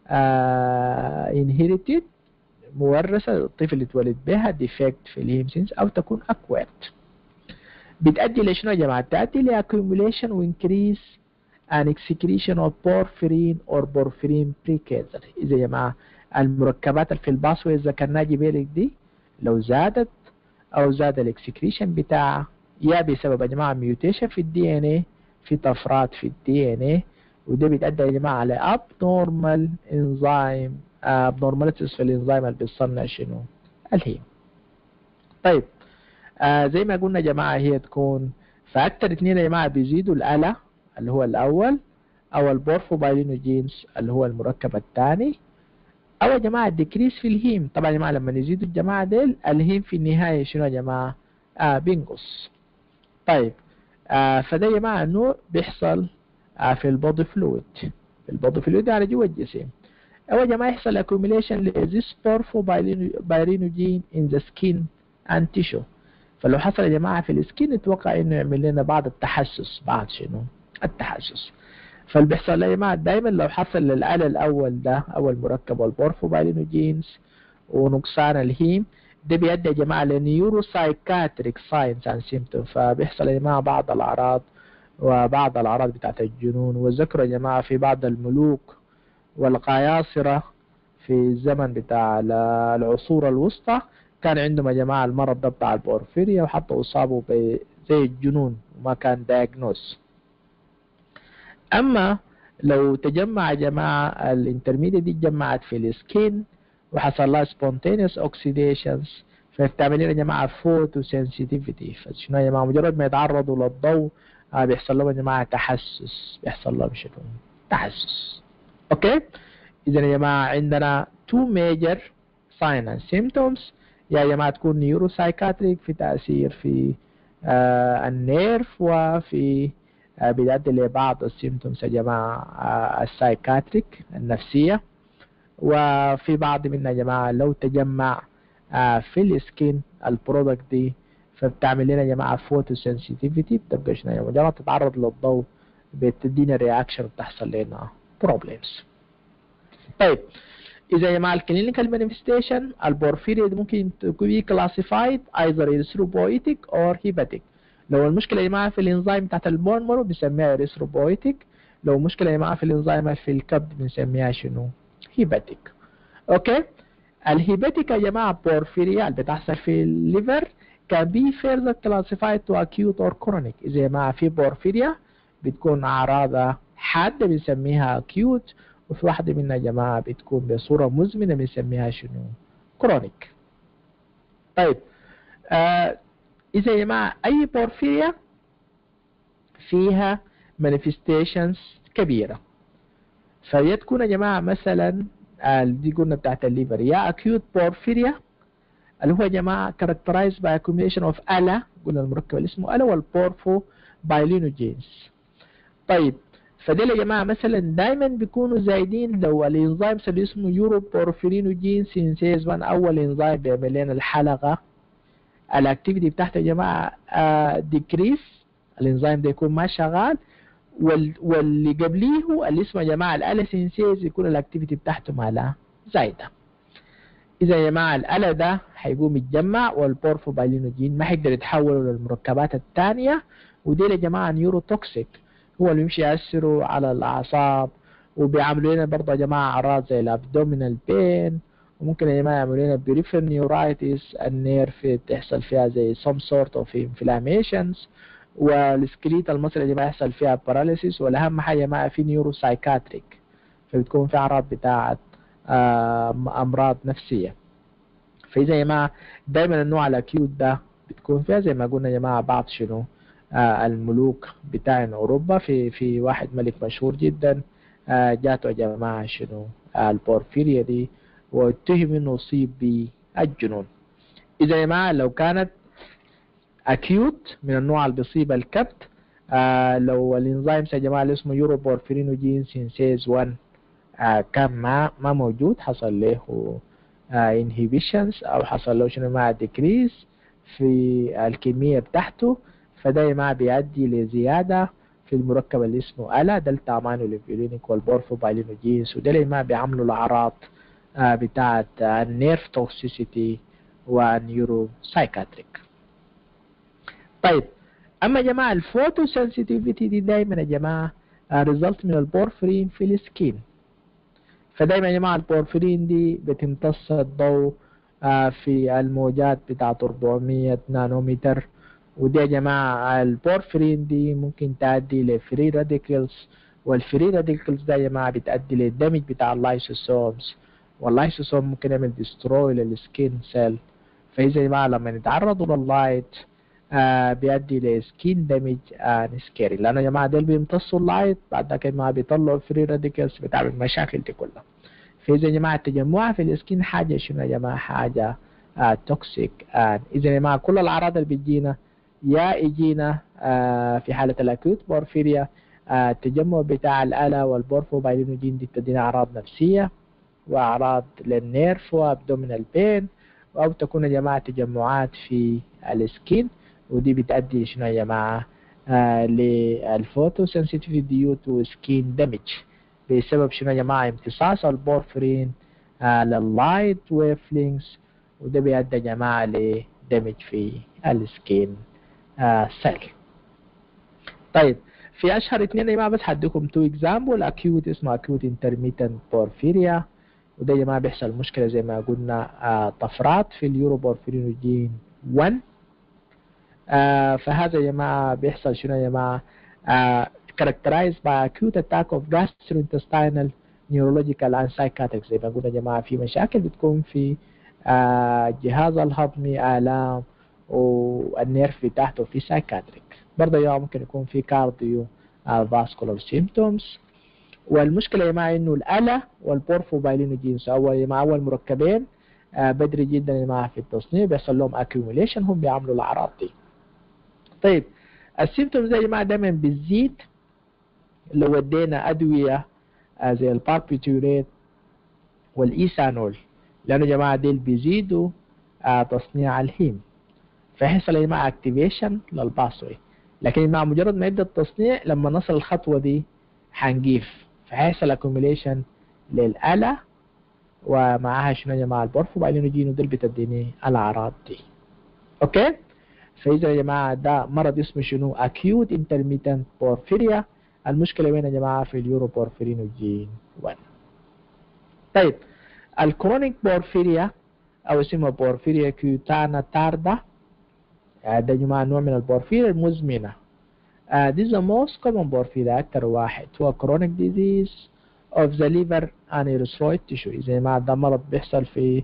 آه inherited مورثة الطفل يتولد بها defect في الهيمسينز أو تكون acquired بتأدي لشنو يا جماعة؟ تأدي ل accumulation و increase and excretion of porphyrin or porphyrin precursor إذا يا جماعة المركبات اللي في الباسوي إذا كان جبالك دي لو زادت أو زاد الاكسكريشن بتاعها يا بسبب يا جماعة ميوتيشن في الدي ان اي في طفرات في الدي ان اي وده بيتأدى يا جماعة على abnormal enzyme abnormalities في الانزيم اللي بيصنع شنو الهيم طيب آه زي ما قلنا يا جماعة هي تكون فأكتر اتنين يا جماعة بيزيدوا الألا اللي هو الأول أو البورفوبايلينوجينز اللي هو المركب الثاني أو يا جماعة الديكريس في الهيم طبعا يا جماعة لما يزيدوا الجماعة ديل الهيم في النهاية شنو يا جماعة آه بينقص طيب آه فده يا جماعة نوع بيحصل آه في البودي فلويد في البودي فلويد على جوا الجسم أو يا جماعة يحصل accumulation لذيس بورفوبايلينوجين in the skin and tissue فلو حصل يا جماعة في السكين نتوقع انه يعمل لنا بعض التحسس بعض شنو التحسس فاللي بيحصل يا جماعة دايما لو حصل للآلة الأول ده أول مركب والبورفوبايلينوجينز ونقصان الهيم ده بيؤدي يا جماعة لنيوروسايكاتريك ساينز اند سيمتوم فبيحصل يا جماعة بعض الأعراض وبعض الأعراض بتاعت الجنون وذكروا يا جماعة في بعض الملوك والقياصرة في الزمن بتاع العصور الوسطى كان عندهم يا جماعة المرض ده بتاع البورفيريا وحتى أصابوا زي الجنون وما كان دايجنوس أما لو تجمع يا جماعة الانترميديت دي اتجمعت في السكين وحصل لها spontaneous oxidations فبتعمل لنا يا جماعة فوتو سنسيتيفيتي فشنو يا جماعة مجرد ما يتعرضوا للضوء آه بيحصل لهم يا جماعة تحسس بيحصل لهم شنو تحسس اوكي إذا يا جماعة عندنا two major sign and symptoms يا جماعة تكون نيوروسايكاتريك في تأثير في آه النيرف وفي آه بيؤدي لبعض السيمتومز يا جماعة آه السايكاتريك النفسية وفي بعض منها يا جماعة لو تجمع آه في السكين البرودكت دي فبتعمل لنا يا جماعة فوتو سنسيتيفيتي بتبقى شنو مجرد تتعرض للضوء بتدينا رياكشن وتحصل لنا بروبلمز طيب إذا يا جماعة الكلينيكال مانيفستيشن البورفيريا ممكن تكون كلاسيفايد ايذر اريثروبويتيك اور هيباتيك لو المشكلة يا جماعة في الانزيم بتاعت البون مارو بنسميها اريثروبويتيك لو مشكلة يا جماعة في الانزيم في الكبد بنسميها شنو هيباتيك اوكي الهيباتيك يا جماعة بورفيريا اللي بتحصل في الليفر can be further classified to acute or chronic إذا يا جماعة في بورفيريا بتكون أعراضها حادة بنسميها acute وفي واحدة منها يا جماعة بتكون بصورة مزمنة بنسميها شنو كرونيك طيب آه إذا يا جماعة أي بورفيريا فيها manifestations كبيرة فهي تكون يا جماعة مثلا آه دي قلنا بتاعت الليفر يا acute بورفيريا اللي هو يا جماعة characterized by accumulation of ألا قلنا المركب اللي اسمه ألا والبورفو بايلينوجينز طيب فدول يا جماعة مثلا دايما بيكونوا زايدين لو الانزيم اللي اسمه يورو بورفيرينوجين سينسيز 1 اول انزيم بيعمل لنا الحلقة الاكتيفيتي بتاعته يا جماعة آه ديكريس الانزيم ده يكون ما شغال وال واللي قبليه اللي اسمه يا جماعة الالا سينسيز يكون الاكتيفيتي بتاعته مالها زايدة إذا يا جماعة الألا ده هيقوم يتجمع والبورفوبايلينوجين ما هيقدر يتحولوا للمركبات الثانية ودي يا جماعة نيوروتوكسيك هو اللي يمشي يأثروا على الأعصاب وبيعملوا لنا برضه يا جماعة أعراض زي الأبدومينال بين وممكن يا جماعة يعملوا لنا peripheral neuritis النيرف تحصل فيها زي some sort of inflammations والسكليت المصري يا جماعة يحصل فيها paralysis والأهم حاجة يا جماعة في نيورو سايكاتريك فبتكون في أعراض بتاعة أمراض نفسية فإذا يا جماعة دايما النوع الأكيوت ده بتكون فيها زي ما قلنا يا جماعة بعض شنو آه الملوك بتاع أوروبا في في واحد ملك مشهور جدا آه جاته يا جماعة شنو آه البورفيريا دي واتهم انه اصيب بالجنون اذا يا جماعه لو كانت اكيوت من النوع اللي بيصيب الكبت آه لو الانزيم يا جماعه اللي اسمه يورو بورفيرينوجين سينسيز 1 آه كان ما ما موجود حصل له آه inhibitions او حصل له شنو مع ديكريس في الكميه بتاعته فده يا جماعه بيؤدي لزياده في المركب اللي اسمه الا دلتا امينو ليفيولينيك والبورفوبايلينوجينز وده يا جماعه بيعملوا الاعراض آه بتاعت النيرف توكسيسيتي ونيورو سايكاتريك طيب اما يا جماعه الفوتو سنسيتيفيتي دي دايما يا جماعه ريزلت من البورفرين في السكين فدايما يا جماعه البورفرين دي بتمتص الضوء آه في الموجات بتاعت 400 نانومتر ودي يا جماعه البورفرين دي ممكن تؤدي لفري راديكلز والفري راديكلز ده يا جماعه بتؤدي للدمج بتاع اللايسوسومز واللايسوسوم ممكن يعمل ديستروي للسكين سيل فإذا يا جماعة لما يتعرضوا لللايت آه بيؤدي لسكين دامج آه سكيري لأن يا جماعة دول بيمتصوا اللايت بعد ذاك يا جماعة بيطلعوا فري راديكالز بتعمل مشاكل دي كلها فإذا يا جماعة التجمع في السكين حاجة شنو يا جماعة حاجة آه توكسيك آه إذا يا جماعة كل الأعراض اللي بتجينا يا يجينا آه في حالة الأكيوت بورفيريا آه التجمع بتاع الألا والبورفوبايلينوجين دي بتدينا أعراض نفسية وأعراض للنيرف وأبدومينال بين أو تكون يا جماعة تجمعات في السكين ودي بتأدي شنو يا جماعة آه للفوتو سنسيتيفيتي ديو تو سكين دامج بسبب شنو يا جماعة امتصاص البورفرين آه لللايت ويف لينكس وده بيؤدي يا جماعة لدمج في السكين آه سيل طيب في اشهر اثنين يا جماعه بس هديكم تو اكزامبل اكيوت اسمه اكيوت انترميتنت بورفيريا وده يا جماعه بيحصل مشكله زي ما قلنا آه طفرات في اليوروبورفيرينوجين 1 آه فهذا يا جماعه بيحصل شنو يا جماعه آه characterized by acute attack of gastrointestinal neurological and psychiatric زي ما قلنا يا جماعه في مشاكل بتكون في آه الجهاز الهضمي آلام والنيرف بتاعته في سايكاتريك برضه يا ممكن يكون في كارديو فاسكولار سيمتومز والمشكله يا جماعه انه الالا والبورفوبايلينوجينز اول يا جماعه اول مركبين آه بدري جدا يا جماعه في التصنيع بيحصل لهم اكيوميليشن هم بيعملوا الاعراض دي طيب السيمتومز يا جماعه دايما بتزيد لو ادينا ادويه آه زي الباربيتوريت والايثانول لانه يا جماعه ديل بيزيدوا آه تصنيع الهيم فيحصل يا جماعه اكتيفيشن للباسوي لكن مع مجرد ما يبدا التصنيع لما نصل الخطوه دي حنجيف فهيحصل اكوميليشن للآلة ومعاها شنو يا جماعة البورفوبايلينوجين ودول بتديني الأعراض دي أوكي فإذا يا جماعة ده مرض اسمه شنو acute intermittent porphyria المشكلة وين يا جماعة في اليورو بورفيرينوجين 1 طيب الكرونيك بورفيريا أو اسمها بورفيريا كيوتانا تاردا ده يا جماعة نوع من البورفيريا المزمنة Uh, this is the most common porphyria أكثر واحد هو chronic disease of the liver and erythroid tissue إذا ما ده مرض بيحصل في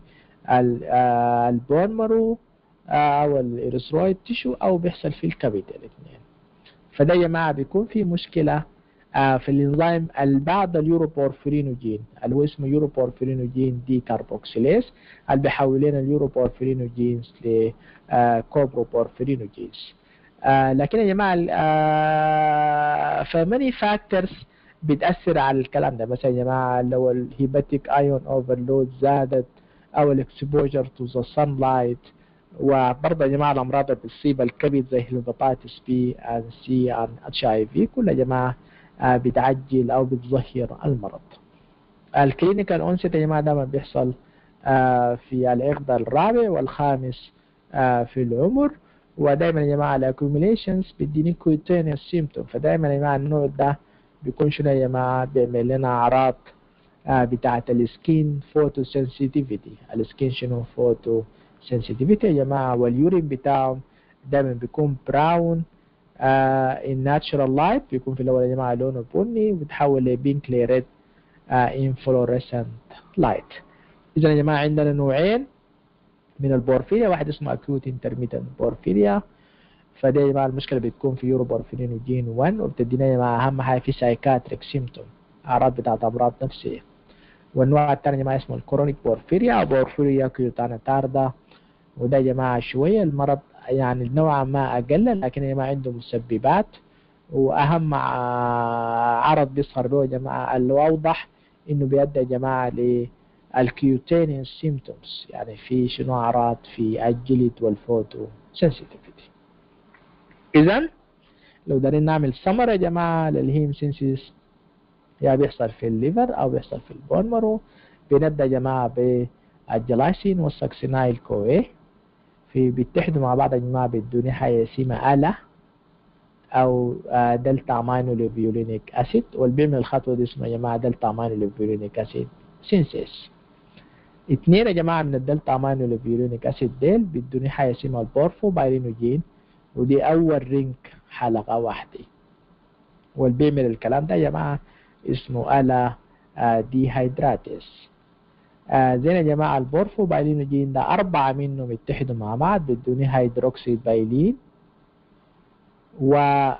البون مارو أو الإريثرويد تيشو أو بيحصل في الكبد الاثنين فده يا جماعة بيكون في مشكلة uh, في الانزيم بعد اليوروبورفيرينوجين اللي هو اسمه يوروبورفيرينوجين دي كاربوكسيليز اللي بيحول لنا اليوروبورفيرينوجينز لكوبروبورفيرينوجينز آه لكن يا جماعه آه فماني فاكتورز بتاثر على الكلام ده مثلا يا جماعه لو الهيباتيك ايون اوفرلود زادت او الاكسبوجر تو ذا سان لايت وبرضه يا جماعه الامراض اللي بتصيب الكبد زي الهيباتيتس بي ان سي ان اتش اي في كلها يا جماعه آه بتعجل او بتظهر المرض الكلينيكال اونست يا جماعه دايما بيحصل آه في العقد الرابع والخامس آه في العمر ودايما يا جماعه الاكيوميليشنز بيديني كوتينيوس سيمتوم فدايما يا جماعه النوع ده بيكون شنو يا جماعه بيعمل لنا اعراض آه بتاعة السكين فوتو سنسيتيفيتي السكين شنو فوتو سنسيتيفيتي يا جماعة واليورين بتاعهم دايما بيكون براون ان ناتشرال لايت بيكون في الاول يا جماعه لونه بني وبتحول لبينك لريد ان فلوريسنت لايت اذا يا جماعه عندنا نوعين من البورفيريا واحد اسمه اكيوت انترميتنت بورفيريا فده يا جماعه المشكله بتكون في يورو بورفيرين وجين 1 وبتدينا يا جماعه اهم حاجه في سايكاتريك سيمتوم اعراض بتاعت امراض نفسيه والنوع الثاني يا جماعه اسمه الكرونيك بورفيريا او بورفيريا كيوتانا تاردا وده يا جماعه شويه المرض يعني نوعا ما اقل لكن يا جماعه عنده مسببات واهم عرض بيظهر له يا جماعه الاوضح انه بيؤدي يا جماعه للكيوتينين سيمتومز يعني في شنو اعراض في الجلد والفوتو سنسيتيفيتي اذا لو دارين نعمل سمر يا جماعه للهيم سينسيس يا بيحصل في الليفر او بيحصل في البون مارو بنبدا يا جماعه بالجلايسين والساكسينايل كويه في بيتحدوا مع بعض يا جماعه بيدوني حاجه اسمها الا او دلتا امينو ليفيولينيك اسيد واللي بيعمل الخطوه دي اسمها يا جماعه دلتا امينو ليفيولينيك اسيد سينسيس اثنين يا جماعه من الدلتا امينو ليفيولينيك اسيد ديل بيدوني حاجه اسمها البورفو بايرينوجين ودي اول رينك حلقه واحده واللي بيعمل الكلام ده يا جماعه اسمه الا دي هيدراتس آه زين يا جماعة البورفو بايلينوجين ده أربعة منهم يتحدوا مع بعض بدون هيدروكسيد بايلين و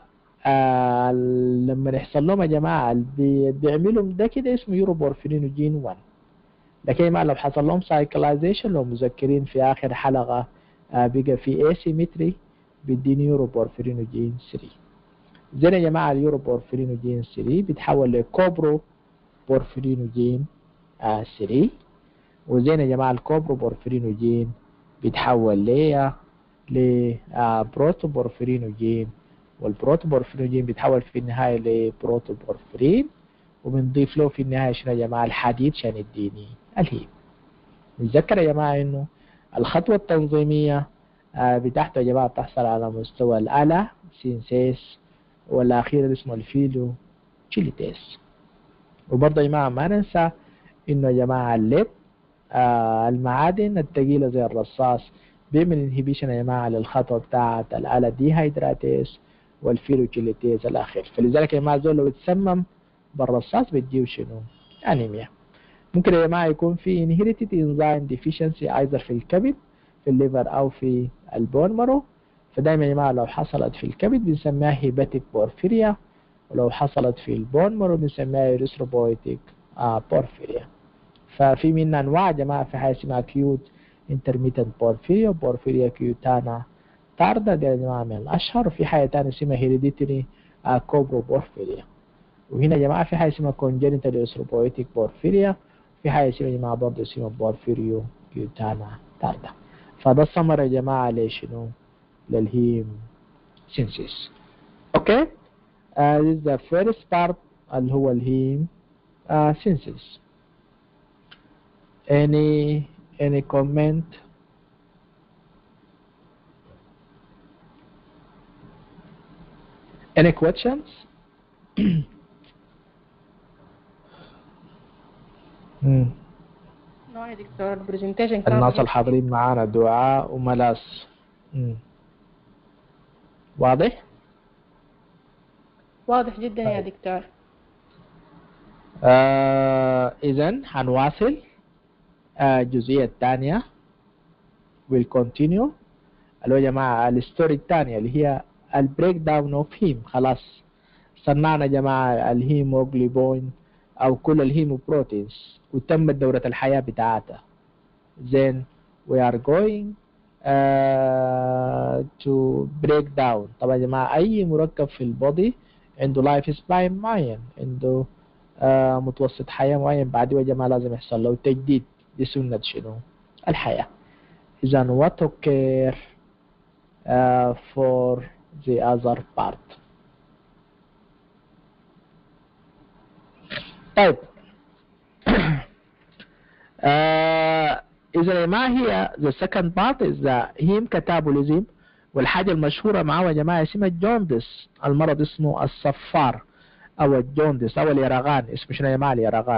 آه لما يحصل لهم يا جماعة اللي بيعملهم ده كده اسمه يوروبورفيرينوجين 1 لكن يا جماعة لو حصل لهم سايكلايزيشن لو مذكرين في آخر حلقة آه بقى في اسيمتري بيديني يوروبورفيرينوجين 3 زين يا جماعة اليوروبورفيرينوجين 3 بيتحول لكوبرو بورفيرينوجين 3 وزين يا جماعة الكوبروبورفرينوجين بيتحول ليا لبروتوبورفرينوجين والبروتوبورفرينوجين بيتحول في النهاية لبروتوبورفرين وبنضيف له في النهاية شنو يا جماعة الحديد عشان يديني الهيم نتذكر يا جماعة انه الخطوة التنظيمية بتاعته يا جماعة بتحصل على مستوى الألا سينسيس والأخير اللي اسمه الفيلو تشيليتيس وبرضه يا جماعة ما ننسى انه يا جماعة الليد آه المعادن الثقيلة زي الرصاص بيعمل انهبيشن يا جماعة للخطوة بتاعة الألا ديهايدراتيز والفيروجيليتيز الأخير فلذلك يا جماعة زول لو اتسمم بالرصاص بتجيب شنو؟ أنيميا ممكن يا جماعة يكون في inherited enzyme deficiency either في الكبد في الليفر أو في البون مارو فدايما يا جماعة لو حصلت في الكبد بنسميها هيباتيك بورفيريا ولو حصلت في البون مارو بنسميها اريثروبويتيك آه بورفيريا ففي منها انواع يا جماعه في حاجه اسمها كيوت انترميتنت بورفيريا بورفيريا كيوتانا تاردا دي يا جماعه من الاشهر وفي حاجه ثانيه اسمها هيريديتري كوبرو بورفيريا وهنا يا جماعه في حاجه اسمها كونجنتال ايثروبويتيك بورفيريا في حاجه اسمها يا جماعه برضه اسمها بورفيريو كيوتانا تاردا فده السمر يا جماعه لشنو للهيم سينسيس اوكي uh, this is the first part اللي هو الهيم uh, synthesis any any comment any questions نو يا دكتور البرزنتيشن كان الناس الحاضرين معانا دعاء وملاس مم. واضح واضح جدا يا طيب. دكتور آه إذا هنواصل آه الجزئية الثانية will continue اللي هو يا جماعة الستوري الثانية اللي هي البريك داون اوف هيم خلاص صنعنا يا جماعة الهيموجلوبين أو كل الهيموبروتينز وتمت دورة الحياة بتاعتها then we are going uh, to break down طبعا يا جماعة أي مركب في البودي عنده لايف سباين معين عنده آه متوسط حياة معين بعدين يا جماعة لازم يحصل له تجديد دي سنة شنو الحياة إذا what occur uh, for the other part طيب آه إذا ما هي the second part is the heme catabolism والحاجة المشهورة معاه يا جماعة اسمها الجوندس المرض اسمه الصفار أو الجوندس أو اليرغان اسمه شنو يا جماعة اليرغان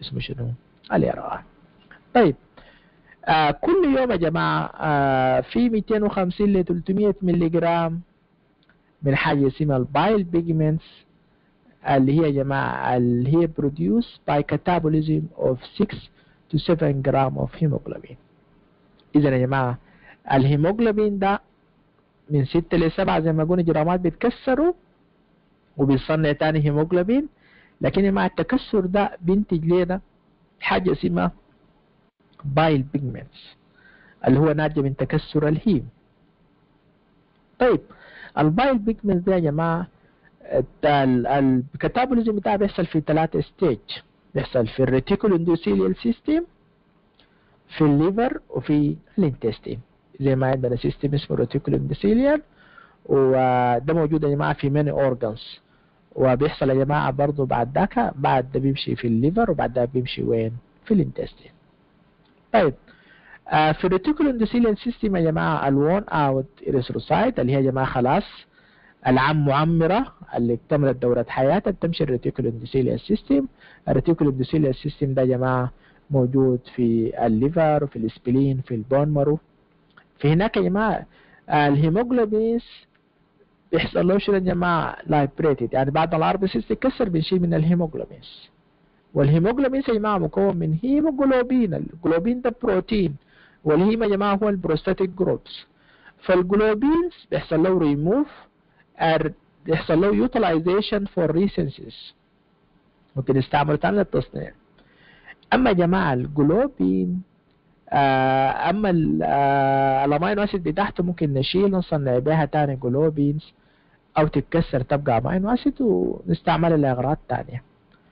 اسمه شنو اليرغان طيب آه كل يوم يا جماعة آه في 250 ل 300 ملي جرام من حاجة اسمها البايل بيجمنتس اللي هي يا جماعة اللي هي produced by catabolism of 6 to 7 جرام of hemoglobin إذا يا جماعة الهيموجلوبين ده من 6 ل 7 زي ما قلنا جرامات بيتكسروا وبيصنع تاني هيموجلوبين لكن مع التكسر ده بينتج لنا حاجة اسمها بايل بيجمنتس اللي هو ناتج من تكسر الهيم طيب البايل بيجمنتس ده يا جماعة الكتابوليزم بتاعه بيحصل في ثلاثة ستيج بيحصل في الريتيكول اندوثيليال سيستم في الليفر وفي الانتستين زي ما عندنا سيستم اسمه ريتيكول اندوثيليال وده موجود يا جماعة في ماني اورجانز وبيحصل يا جماعة برضه بعد ذاك بعد ده بيمشي في الليفر وبعد ده بيمشي وين في الانتستين طيب آه في الريتيكول اندوثيليال سيستم يا جماعة الوون اوت اريثروسايت اللي هي يا جماعة خلاص العم معمرة اللي اكتملت دورة حياتها بتمشي الريتيكول اندوثيليال سيستم الريتيكول اندوثيليال سيستم ده يا جماعة موجود في الليفر وفي الاسبلين في البون مارو في هناك يا جماعة الهيموجلوبينز بيحصل له شنو يا جماعة لايبريتد يعني بعد الار بي سي تتكسر بنشيل من الهيموجلوبينز والهيموجلوبين يا جماعة مكون من هيموجلوبين الجلوبين ده بروتين والهيم يا جماعة هو البروستاتيك جروبس فالجلوبينز بيحصل له ريموف بيحصل له يوتيلايزيشن فور ريسنسز ممكن يستعمل تاني للتصنيع اما يا جماعة الجلوبين آه اما الامينو اسيد بتاعته ممكن نشيل نصنع بها تاني جلوبينز او تتكسر تبقى امينو اسيد ونستعملها لاغراض تانية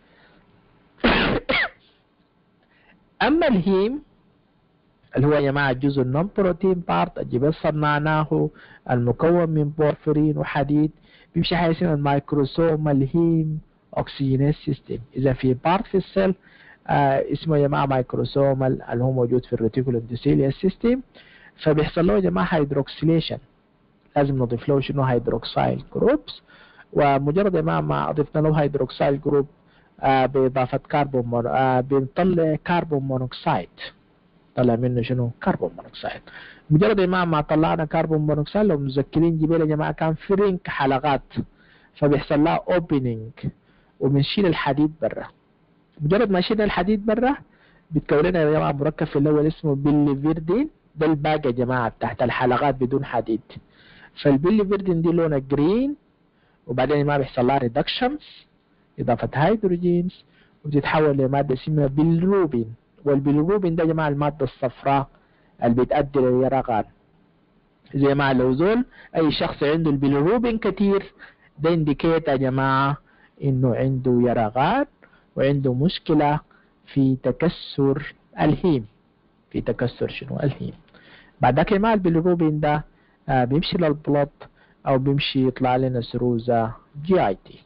اما الهيم اللي هو يا جماعة الجزء النون بروتين بارت اللي صنعناه المكون من بورفرين وحديد بيمشي حاجة اسمها الميكروسوم الهيم اوكسجينيز سيستم اذا في بارت في السيل آه اسمه يا جماعة مايكروسوم اللي هو موجود في الريتيكول اندوثيليال سيستم فبيحصل له يا جماعة هيدروكسيليشن لازم نضيف له شنو هيدروكسايل جروبس ومجرد يا جماعة ما اضفنا له هيدروكسايل جروب آه بإضافة كربون مون... آه بنطلع كربون مونوكسيد طلع منه شنو كربون مونوكسيد مجرد يا جماعة ما طلعنا كربون مونوكسيد لو متذكرين جبال يا جماعة كان في رينك حلقات فبيحصل لها اوبننج وبنشيل الحديد برا مجرد ما شيلنا الحديد برا بيتكون لنا يا جماعة مركب في الأول اسمه بيليفيردين ده الباقي يا جماعة تحت الحلقات بدون حديد فالبيليفيردين دي لونها جرين وبعدين يا جماعة بيحصل لها ريدكشنز إضافة هيدروجينز وبتتحول لمادة اسمها بيلروبين والبيلروبين ده يا جماعة المادة الصفراء اللي بتأدي لليرقان زي ما لو زول أي شخص عنده البيلروبين كتير ده انديكيت يا جماعة إنه عنده يرقان وعنده مشكلة في تكسر الهيم في تكسر شنو الهيم بعد ذاك يا جماعة البيلروبين ده آه بيمشي للبلط أو بيمشي يطلع لنا سروزة جي اي تي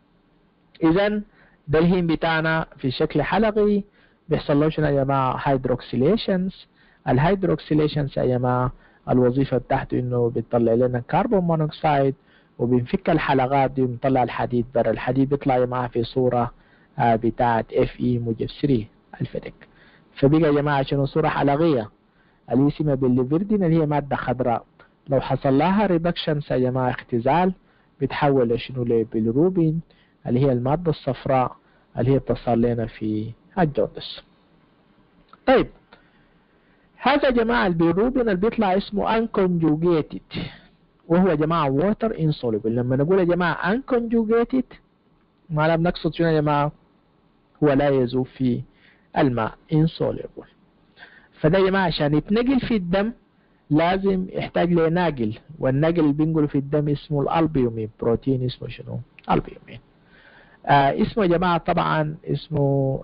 إذا ده الهيم بتاعنا في شكل حلقي بيحصل له شنو يا جماعة هيدروكسيليشنز الهيدروكسيليشنز يا جماعة الوظيفة بتاعته إنه بيطلع لنا كربون مونوكسيد وبنفك الحلقات دي ونطلع الحديد برا الحديد بيطلع يا جماعة في صورة آه بتاعة اف اي موجب 3 الفدك فبقى يا جماعة شنو صورة حلقية اللي اسمها بالليفيردين اللي هي مادة خضراء لو حصل لها ريدكشنز يا جماعة اختزال بتحول لشنو لبيلروبين اللي هي المادة الصفراء اللي هي بتصل لنا في الجوندس طيب هذا يا جماعة البيلروبين اللي بيطلع اسمه unconjugated وهو يا جماعة water insoluble لما نقول يا جماعة unconjugated معناه بنقصد شنو يا جماعة هو لا يذوب في الماء insoluble فده يا جماعة عشان يتنقل في الدم لازم يحتاج لناقل والناقل اللي بينقله في الدم اسمه الالبيومين بروتين اسمه شنو البيومين آه اسمه يا جماعة طبعا اسمه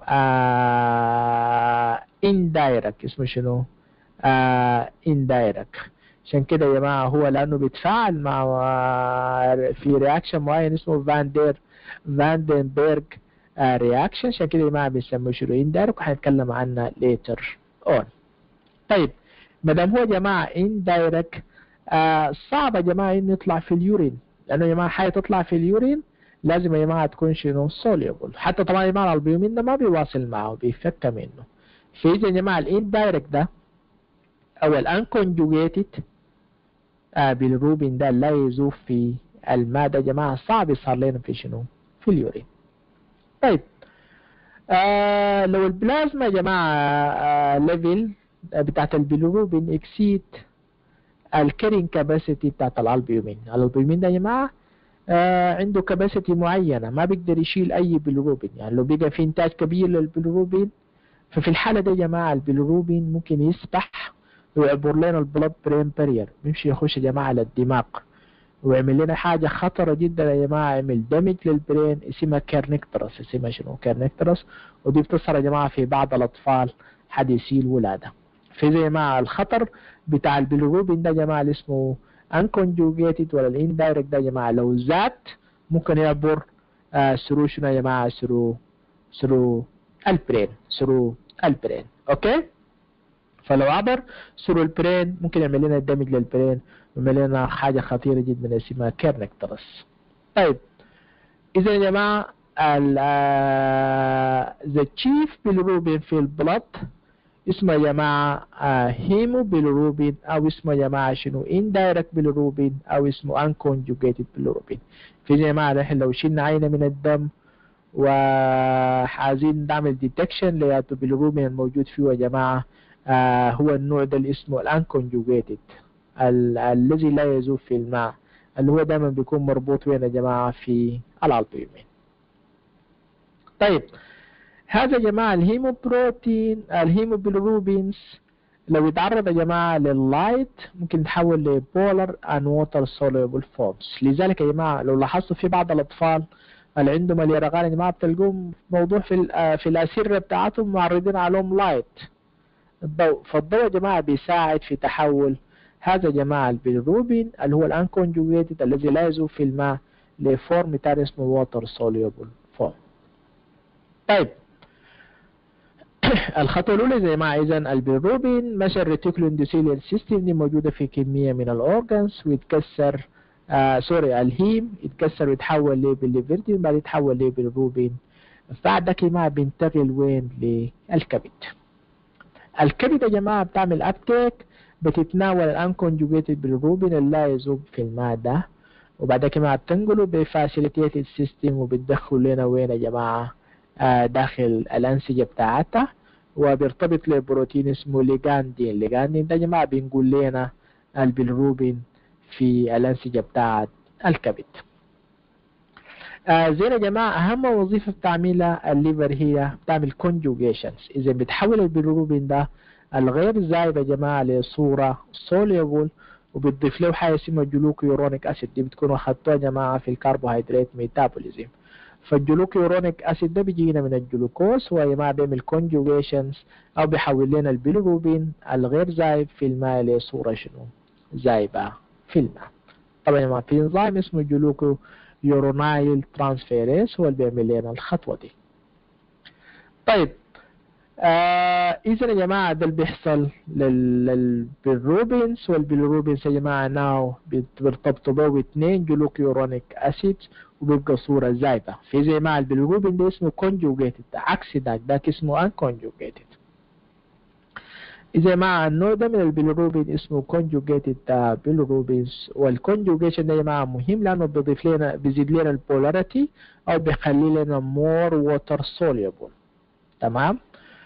آه اندايركت اسمه شنو آه اندايركت عشان كده يا جماعة هو لأنه بيتفاعل مع في رياكشن معين اسمه فاندير فاندنبرج رياكشن عشان كده يا جماعة بيسموه شنو اندايركت وهنتكلم عنها later on طيب ما دام هو يا جماعة اندايركت آه صعب يا جماعة انه يطلع في اليورين لأنه يا جماعة حاجة تطلع في اليورين لازم يا جماعة تكون شنو soluble حتى طبعا يا جماعة الالبيومين ده ما بيواصل معه بيفك منه فإذا يا جماعة الاندايركت ده أو الانكونجوجيتد آه بالروبين ده لا يذوب في الماء ده يا جماعة صعب يصير لنا في شنو في اليورين طيب آه لو البلازما يا جماعة آه ليفل بتاعت البيلروبين اكسيد الكارين كاباسيتي بتاعت الالبيومين الالبيومين ده يا جماعة آه عنده كاباسيتي معينة ما بيقدر يشيل أي بيلروبين يعني لو بقى في إنتاج كبير للبيلروبين ففي الحالة دي يا جماعة البيلروبين ممكن يسبح ويعبر لنا البلاد برين بارير بيمشي يخش يا جماعة للدماغ ويعمل لنا حاجة خطرة جدا يا جماعة يعمل دمج للبرين اسمها كيرنكترس اسمها شنو كيرنكترس ودي بتصير يا جماعة في بعض الأطفال حديثي الولادة في زي ما الخطر بتاع البيلروبين ده يا جماعة اللي اسمه unconjugated ولا الاندايركت ده يا جماعة لو زاد ممكن يعبر آه سرو شنو يا جماعة سرو سرو البرين سرو البرين اوكي فلو عبر سرو البرين ممكن يعمل لنا دمج للبرين ويعمل لنا حاجة خطيرة جدا اسمها كيرنكترس طيب إذا يا جماعة the chief bilirubin في البلد اسمه يا جماعة هيمو بيلروبين أو اسمه يا جماعة شنو indirect بيلروبين أو اسمه unconjugated بيلروبين في يا جماعة نحن لو شلنا عينة من الدم وعايزين نعمل ديتكشن للبيلروبين الموجود فيه يا جماعة آه هو النوع ده اللي اسمه الانكونجوجيتد الذي لا يذوب في الماء اللي هو دايما بيكون مربوط وين يا جماعة في الالبيومين طيب هذا يا جماعة الهيموبروتين الهيموبيلروبينز لو يتعرض يا جماعة لللايت ممكن يتحول لبولر ان ووتر soluble فورمز لذلك يا جماعة لو لاحظتوا في بعض الأطفال اللي عندهم اليرغان يا جماعة بتلقوهم موضوع في في الأسرة بتاعتهم معرضين عليهم لايت الضوء فالضوء يا جماعة بيساعد في تحول هذا يا جماعة البيلروبين اللي هو الانكونجوجيتد الذي لا يذوب في الماء لفورم تاني اسمه ووتر soluble فورم طيب الخطوة الأولى زي ما إذا البيلروبين مثلا الريتيكولو اندوثيليال سيستم دي موجودة في كمية من الأورجانز ويتكسر آه سوري الهيم يتكسر ويتحول لبيليفيردين بعد يتحول لبيلروبين بعد كده بينتقل وين للكبد الكبد يا جماعة بتعمل أبتيك بتتناول الانكونجوجيتد بالروبين اللي لا يذوب في الماء ده وبعد كده بتنقله بفاسيليتيتد سيستم وبتدخل لنا وين يا جماعة آه داخل الأنسجة بتاعتها وبيرتبط لبروتين اسمه ليجاندين ليجاندين ده يا جماعة بنقول لنا البيلروبين في الأنسجة بتاعت الكبد آه زي يا جماعة أهم وظيفة بتعملها الليفر هي بتعمل conjugations إذا بتحول البيلروبين ده الغير زايد يا جماعة لصورة soluble وبتضيف له حاجة اسمها جلوكيورونيك أسيد دي بتكونوا أخدتوها يا جماعة في الكربوهيدرات ميتابوليزم فالجلوكيورونيك أسيد ده بيجينا من الجلوكوز ويا جماعة بيعمل conjugations أو بيحول لنا البيلروبين الغير زايد في الماء لصورة شنو زايبة في الماء طبعا يا جماعة في انزيم اسمه جلوكو يورونايل ترانسفيريز هو اللي بيعمل لنا الخطوة دي طيب آه إذا يا جماعة ده اللي بيحصل للبيلروبينز والبيلروبينز يا جماعة ناو بيرتبطوا به باثنين جلوكيورونيك أسيد وبيبقى صورة زايدة في زي ما البيلروبين ده اسمه conjugated عكس ده ده اسمه unconjugated إذا مع النوع ده من البيلروبين اسمه conjugated bilirubins والconjugation ده يا جماعة مهم لأنه بيضيف لنا بيزيد لنا البولاريتي أو بيخلي لنا more water soluble تمام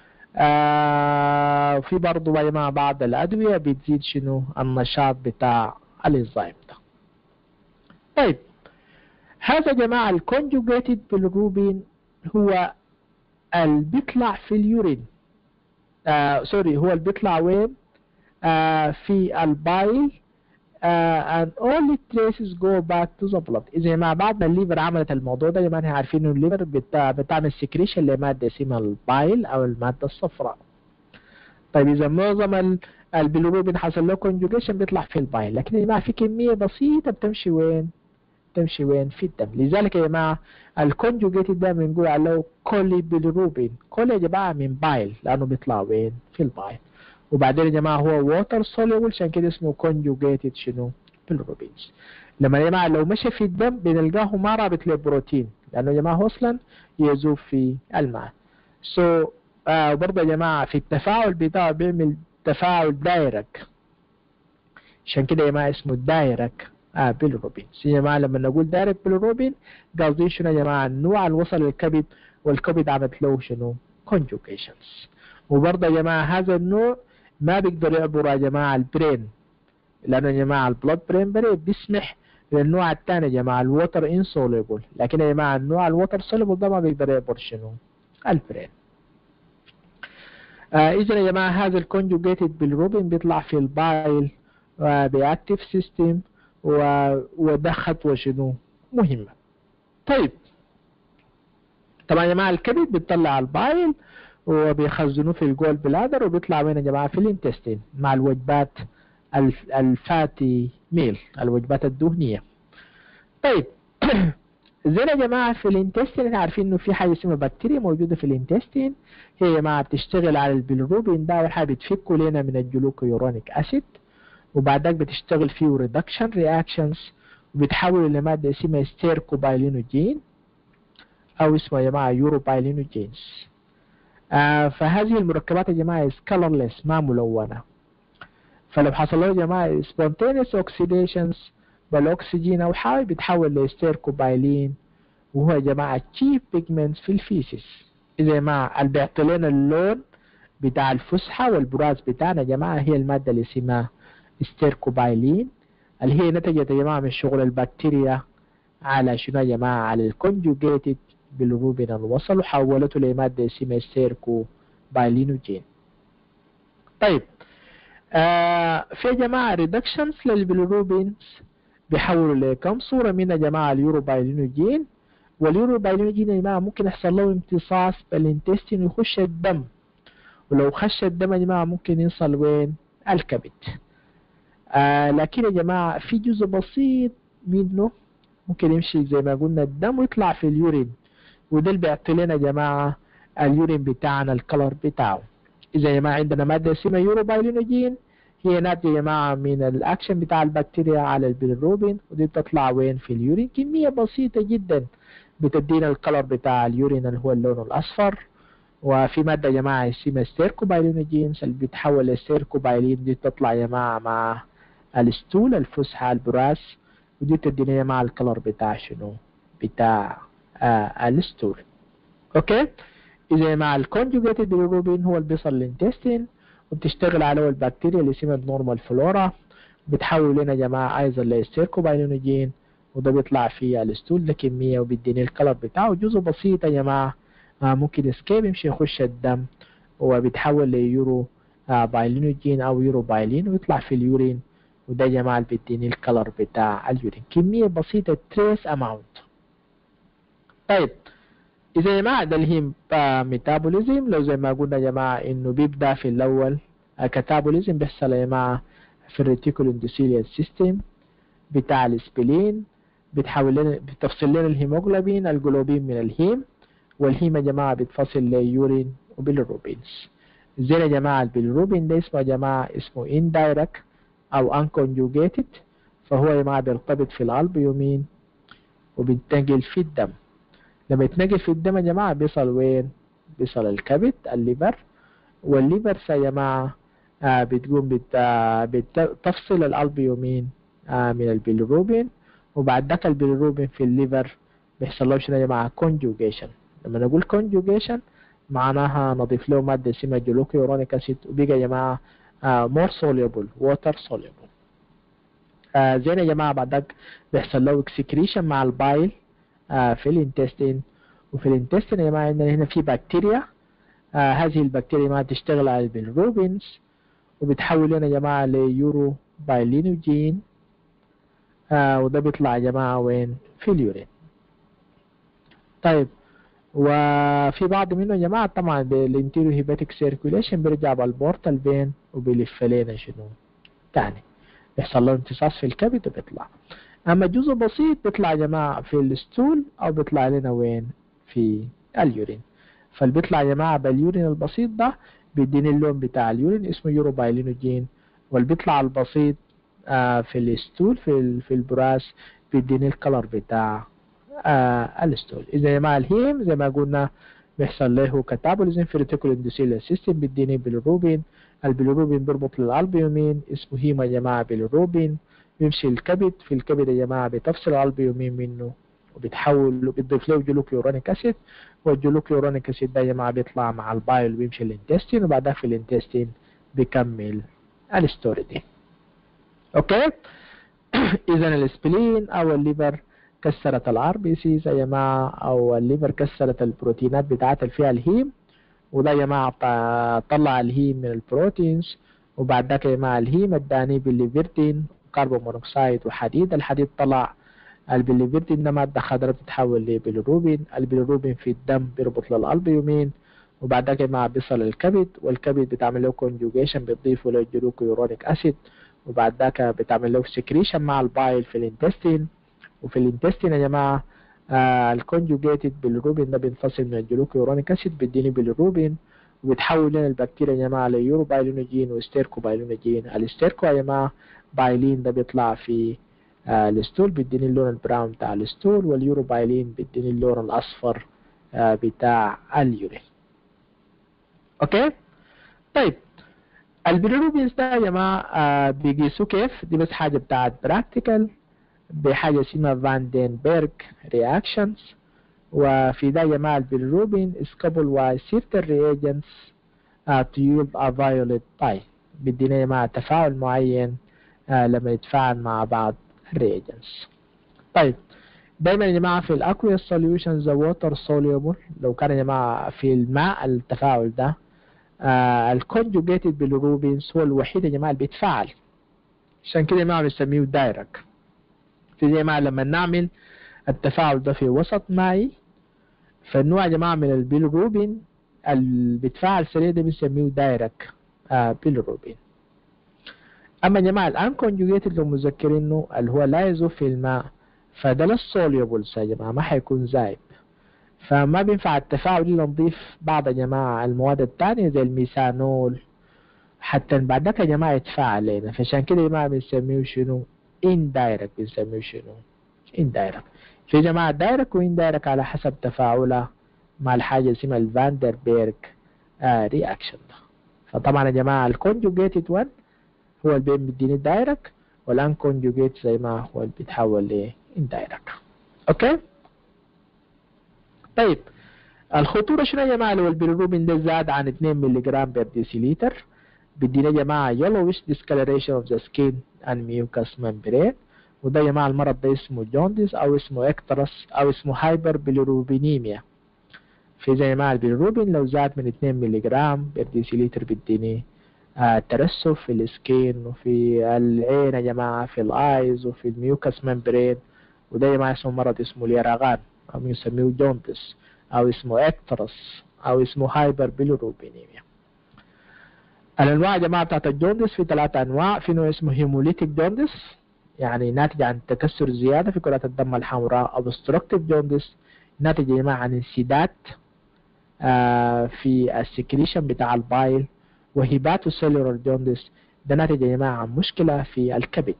آه في برضه يا جماعة بعض الأدوية بتزيد شنو النشاط بتاع الإنزيم ده طيب هذا يا جماعة الكونجوجيتد بالروبين هو اللي بيطلع في اليورين آه سوري هو اللي بيطلع وين آه في البايل آه and all traces go back to the blood إذا ما بعد ما الليفر عملت الموضوع ده ما احنا عارفين إنه الليفر بتاع بتعمل سكريشن لمادة اسمها البايل أو المادة الصفراء طيب إذا معظم البيلروبين حصل له كونجوجيشن بيطلع في البايل لكن يا جماعة في كمية بسيطة بتمشي وين؟ تمشي وين في الدم لذلك يا جماعة الكونجوجيتد ده بنقول عليه كولي بيلروبين كولي يا جماعة من بايل لأنه بيطلع وين في البايل وبعدين يا جماعة هو ووتر soluble عشان كده اسمه conjugated شنو بالروبينز لما يا جماعة لو مشى في الدم بنلقاه ما رابط للبروتين لأنه يا جماعة هو أصلا يذوب في الماء سو so, آه برضه يا جماعة في التفاعل بتاعه بيعمل تفاعل دايرك عشان كده يا جماعة اسمه دايرك آه بالروبين يا جماعة لما نقول دايرك بالروبين قصدي شنو يا جماعة النوع اللي وصل للكبد والكبد عملت له شنو conjugations وبرضه يا جماعة هذا النوع ما بيقدر يعبر يا جماعة البرين لأنه يا جماعة البلود برين بري بيسمح للنوع الثاني يا جماعة الوتر انسوليبل لكن يا جماعة النوع الوتر سوليبل ده ما بيقدر يعبر شنو البرين آه إذا يا جماعة هذا الكونجوجيتد بالروبين بيطلع في البايل آه بأكتيف سيستم وده خطوة شنو مهمة طيب طبعا يا جماعة الكبد بتطلع البايل وبيخزنوه في الجول بلادر وبيطلع وين يا جماعة في الانتستين مع الوجبات الفاتي ميل الوجبات الدهنية طيب زي يا جماعة في الانتستين احنا عارفين انه في حاجة اسمها بكتيريا موجودة في الانتستين هي يا جماعة بتشتغل على البيلروبين ده اول حاجة بتفكه لنا من الجلوكيورونيك اسيد وبعدك بتشتغل فيه ريدكشن رياكشنز وبتحول لمادة اسمها ستيركوبايلينوجين او اسمها يا جماعة يوروبايلينوجينز آه فهذه المركبات يا جماعة colorless ما ملونة فلو حصل له يا جماعة spontaneous oxidations بالأكسجين أو حاوي بيتحول لستيركوبايلين وهو يا جماعة chief pigments في الفيسيس إذا يا جماعة اللي بيعطي لنا اللون بتاع الفسحة والبراز بتاعنا يا جماعة هي المادة اللي اسمها ستيركوبايلين اللي هي نتجت يا جماعة من شغل البكتيريا على شنو يا جماعة على الكونجوجيتد بالروبين الوصل وحولته لمادة اسمها ستيركوبايلينوجين طيب آه في يا جماعة ريدكشنز للبيلروبينز بيحولوا لكم صورة من يا جماعة اليوروبايلينوجين واليوروبايلينوجين يا جماعة ممكن يحصل له امتصاص بالانتستين ويخش الدم ولو خش الدم يا جماعة ممكن يوصل وين الكبد آه لكن يا جماعة في جزء بسيط منه ممكن يمشي زي ما قلنا الدم ويطلع في اليورين وده اللي بيعطي لنا يا جماعة اليورين بتاعنا الكلر بتاعه إذا يا جماعة عندنا مادة اسمها يوروبايلينوجين هي ناتجة يا جماعة من الأكشن بتاع البكتيريا على البيلروبين ودي بتطلع وين في اليورين كمية بسيطة جدا بتدينا الكلر بتاع اليورين اللي هو اللون الأصفر وفي مادة يا جماعة اسمها ستيركوبايلينوجينز اللي بتحول لستيركوبايلين دي تطلع يا جماعة مع الستول الفسحة البراس ودي تدينا يا جماعة الكلر بتاع شنو بتاع آه الستول اوكي اذا مع الكونجوجيتد بيلروبين هو اللي بيصل للانتستين وبتشتغل عليه البكتيريا اللي اسمها النورمال فلورا بتحول لنا يا جماعة ايضا لستيركوبايلينوجين وده بيطلع فيه الستول ده كمية وبيديني الكلر بتاعه جزء بسيط يا جماعة آه ممكن اسكيب يمشي يخش الدم وبيتحول ليورو آه بايلينوجين او يورو بايلين ويطلع في اليورين وده يا جماعة اللي بيديني الكلر بتاع اليورين كمية بسيطة تريس اماونت طيب إذا يا جماعة ده اللي هي ميتابوليزم لو زي ما قلنا يا جماعة إنه بيبدأ في الأول كتابوليزم بيحصل يا جماعة في الريتيكول اندوثيليال سيستم بتاع الاسبلين بتحول لنا بتفصل لنا الهيموجلوبين الجلوبين من الهيم والهيم يا جماعة بتفصل ليورين وبيلروبينز زي يا جماعة البيلروبين ده اسمه يا جماعة اسمه indirect أو unconjugated فهو يا جماعة بيرتبط في الألبيومين وبينتقل في الدم لما يتنقل في الدم يا جماعة بيصل وين؟ بيصل الكبد الليبر والليبر يا جماعة آه بتقوم بت... بتفصل الألبيومين آه من البيلروبين وبعد ذاك البيلروبين في الليفر بيحصل له شنو يا جماعة conjugation لما نقول conjugation معناها نضيف له مادة اسمها جلوكيورونيك أسيد وبيجي يا جماعة آه more soluble water soluble آه زين يا جماعة بعد ذاك بيحصل له excretion مع البايل آه في الانتستين وفي الانتستين يا جماعة عندنا هنا في بكتيريا آه هذه البكتيريا ما تشتغل على البيلروبينز وبتحول لنا يا جماعة ليورو بايلينوجين آه وده بيطلع يا جماعة وين في اليورين طيب وفي بعض منه يا جماعة طبعا بالانتيريو هيباتيك سيركوليشن بيرجع بالبورتال فين وبيلف لنا شنو تاني بيحصل له امتصاص في الكبد وبيطلع اما جزء بسيط بيطلع يا جماعة في الستول او بيطلع لنا وين في اليورين فاللي بيطلع يا جماعة باليورين البسيط ده بيديني اللون بتاع اليورين اسمه يوروبايلينوجين واللي بيطلع البسيط آه في الستول في في البراس بيديني الكلر بتاع آه الستول اذا يا جماعه الهيم زي ما قلنا بيحصل له كاتابوليزم في ريتيكول اندوثيليال سيستم بيديني بالروبين البيلروبين بيربط للالبيومين اسمه هيما يا جماعه بالروبين بيمشي الكبد في الكبد يا جماعه بتفصل الالبيومين منه وبتحول وبتضيف له جلوكيورونيك اسيد والجلوكيورونيك اسيد ده يا جماعه بيطلع مع البايل وبيمشي الانتستين وبعدها في الانتستين بيكمل الستوري دي اوكي اذا الاسبلين او الليفر كسرت الار بي سيز يا جماعه او الليفر كسرت البروتينات بتاعتها اللي فيها الهيم وده يا جماعه طلع الهيم من البروتينز وبعد ذاك يا جماعه الهيم اداني بالليفرتين كربون مونوكسيد وحديد الحديد طلع البيليفيرتين ده مادة خضراء بتتحول لبيليروبين البيليروبين في الدم بيربط للألبيومين وبعد كده مع بيصل للكبد والكبد بتعمل له كونجوجيشن بتضيفه للجلوكيورونيك اسيد وبعد ذاك بتعمل له سكريشن مع البايل في الانتستين وفي الانتستين يا جماعة آه الكونجوجيتد بالروبين ده بينفصل من الجلوكيورونيك اسيد بيديني بالروبين وبتحول لنا البكتيريا يا جماعة ليورو بايلونوجين وستيركو بايلونوجين الاستيركو يا جماعة بايلين ده بيطلع في آه الستول بيديني اللون البراون بتاع الستول واليورو بايلين بيديني اللون الاصفر آه بتاع اليورين اوكي طيب البيليروبينز ده يا جماعه آه بيقيسوا كيف دي بس حاجه بتاعت براكتيكال بحاجه اسمها فان دين بيرج رياكشنز وفي ده يا جماعه البيليروبين is coupled with certain reagents uh, to yield a violet dye بيدينا يا جماعه تفاعل معين آه لما يتفاعل مع بعض الرياجنس طيب دايما يا جماعه في الاكويا سوليوشنز ووتر soluble لو كان يا جماعه في الماء التفاعل ده آه الكونجوجيتد بالروبينز هو الوحيد يا جماعه اللي بيتفاعل عشان كده يا جماعه بنسميه دايركت في يا جماعه لما نعمل التفاعل ده في وسط مائي فالنوع يا جماعه من البيلروبين اللي بيتفاعل سريع ده بنسميه دايركت آه بيلروبين اما يا جماعه الان كونجوجيتد لو مذكرينه اللي هو لا يذوب في الماء فده للسوليوبلز يا جماعه ما حيكون ذايب فما بينفع التفاعل الا نضيف بعض يا جماعه المواد الثانيه زي الميثانول حتى بعد ذاك يا جماعه يتفاعل لنا فعشان كده يا جماعه بنسميه شنو indirect بنسميه شنو indirect في يا جماعه دايركت واندايركت على حسب تفاعله مع الحاجه اسمها الفاندر بيرج رياكشن فطبعا يا جماعه الكونجوجيتد 1 هو اللي بيديني دايركت والان كونجوجيت زي ما هو اللي بيتحول ل indirect اوكي طيب الخطورة شنو يا جماعة لو البيلروبين ده زاد عن 2 ملي جرام بير ديسيليتر بيدينا يا جماعة yellowish discoloration of the skin and mucous membrane وده يا جماعة المرض ده اسمه جونديس أو اسمه اكترس أو اسمه هايبر بيلروبينيميا في زي يا جماعة البيلروبين لو زاد من 2 ملي جرام بير ديسيليتر بيديني آه ترسب في السكين وفي العين يا جماعة في الايز وفي الميوكس ممبرين وده يا جماعة اسمه مرض اسمه اليرغان أو يسميه جوندس أو اسمه اكترس أو اسمه هايبر بيلروبينيميا الأنواع يا جماعة بتاعت الجوندس في ثلاثة أنواع في نوع اسمه هيموليتيك جوندس يعني ناتج عن تكسر زيادة في كرات الدم الحمراء أو obstructive جوندس ناتج يا جماعة عن انسداد آه في السكريشن بتاع البايل وهيباتو سيلولار جوندس ده ناتج يا جماعة عن مشكلة في الكبد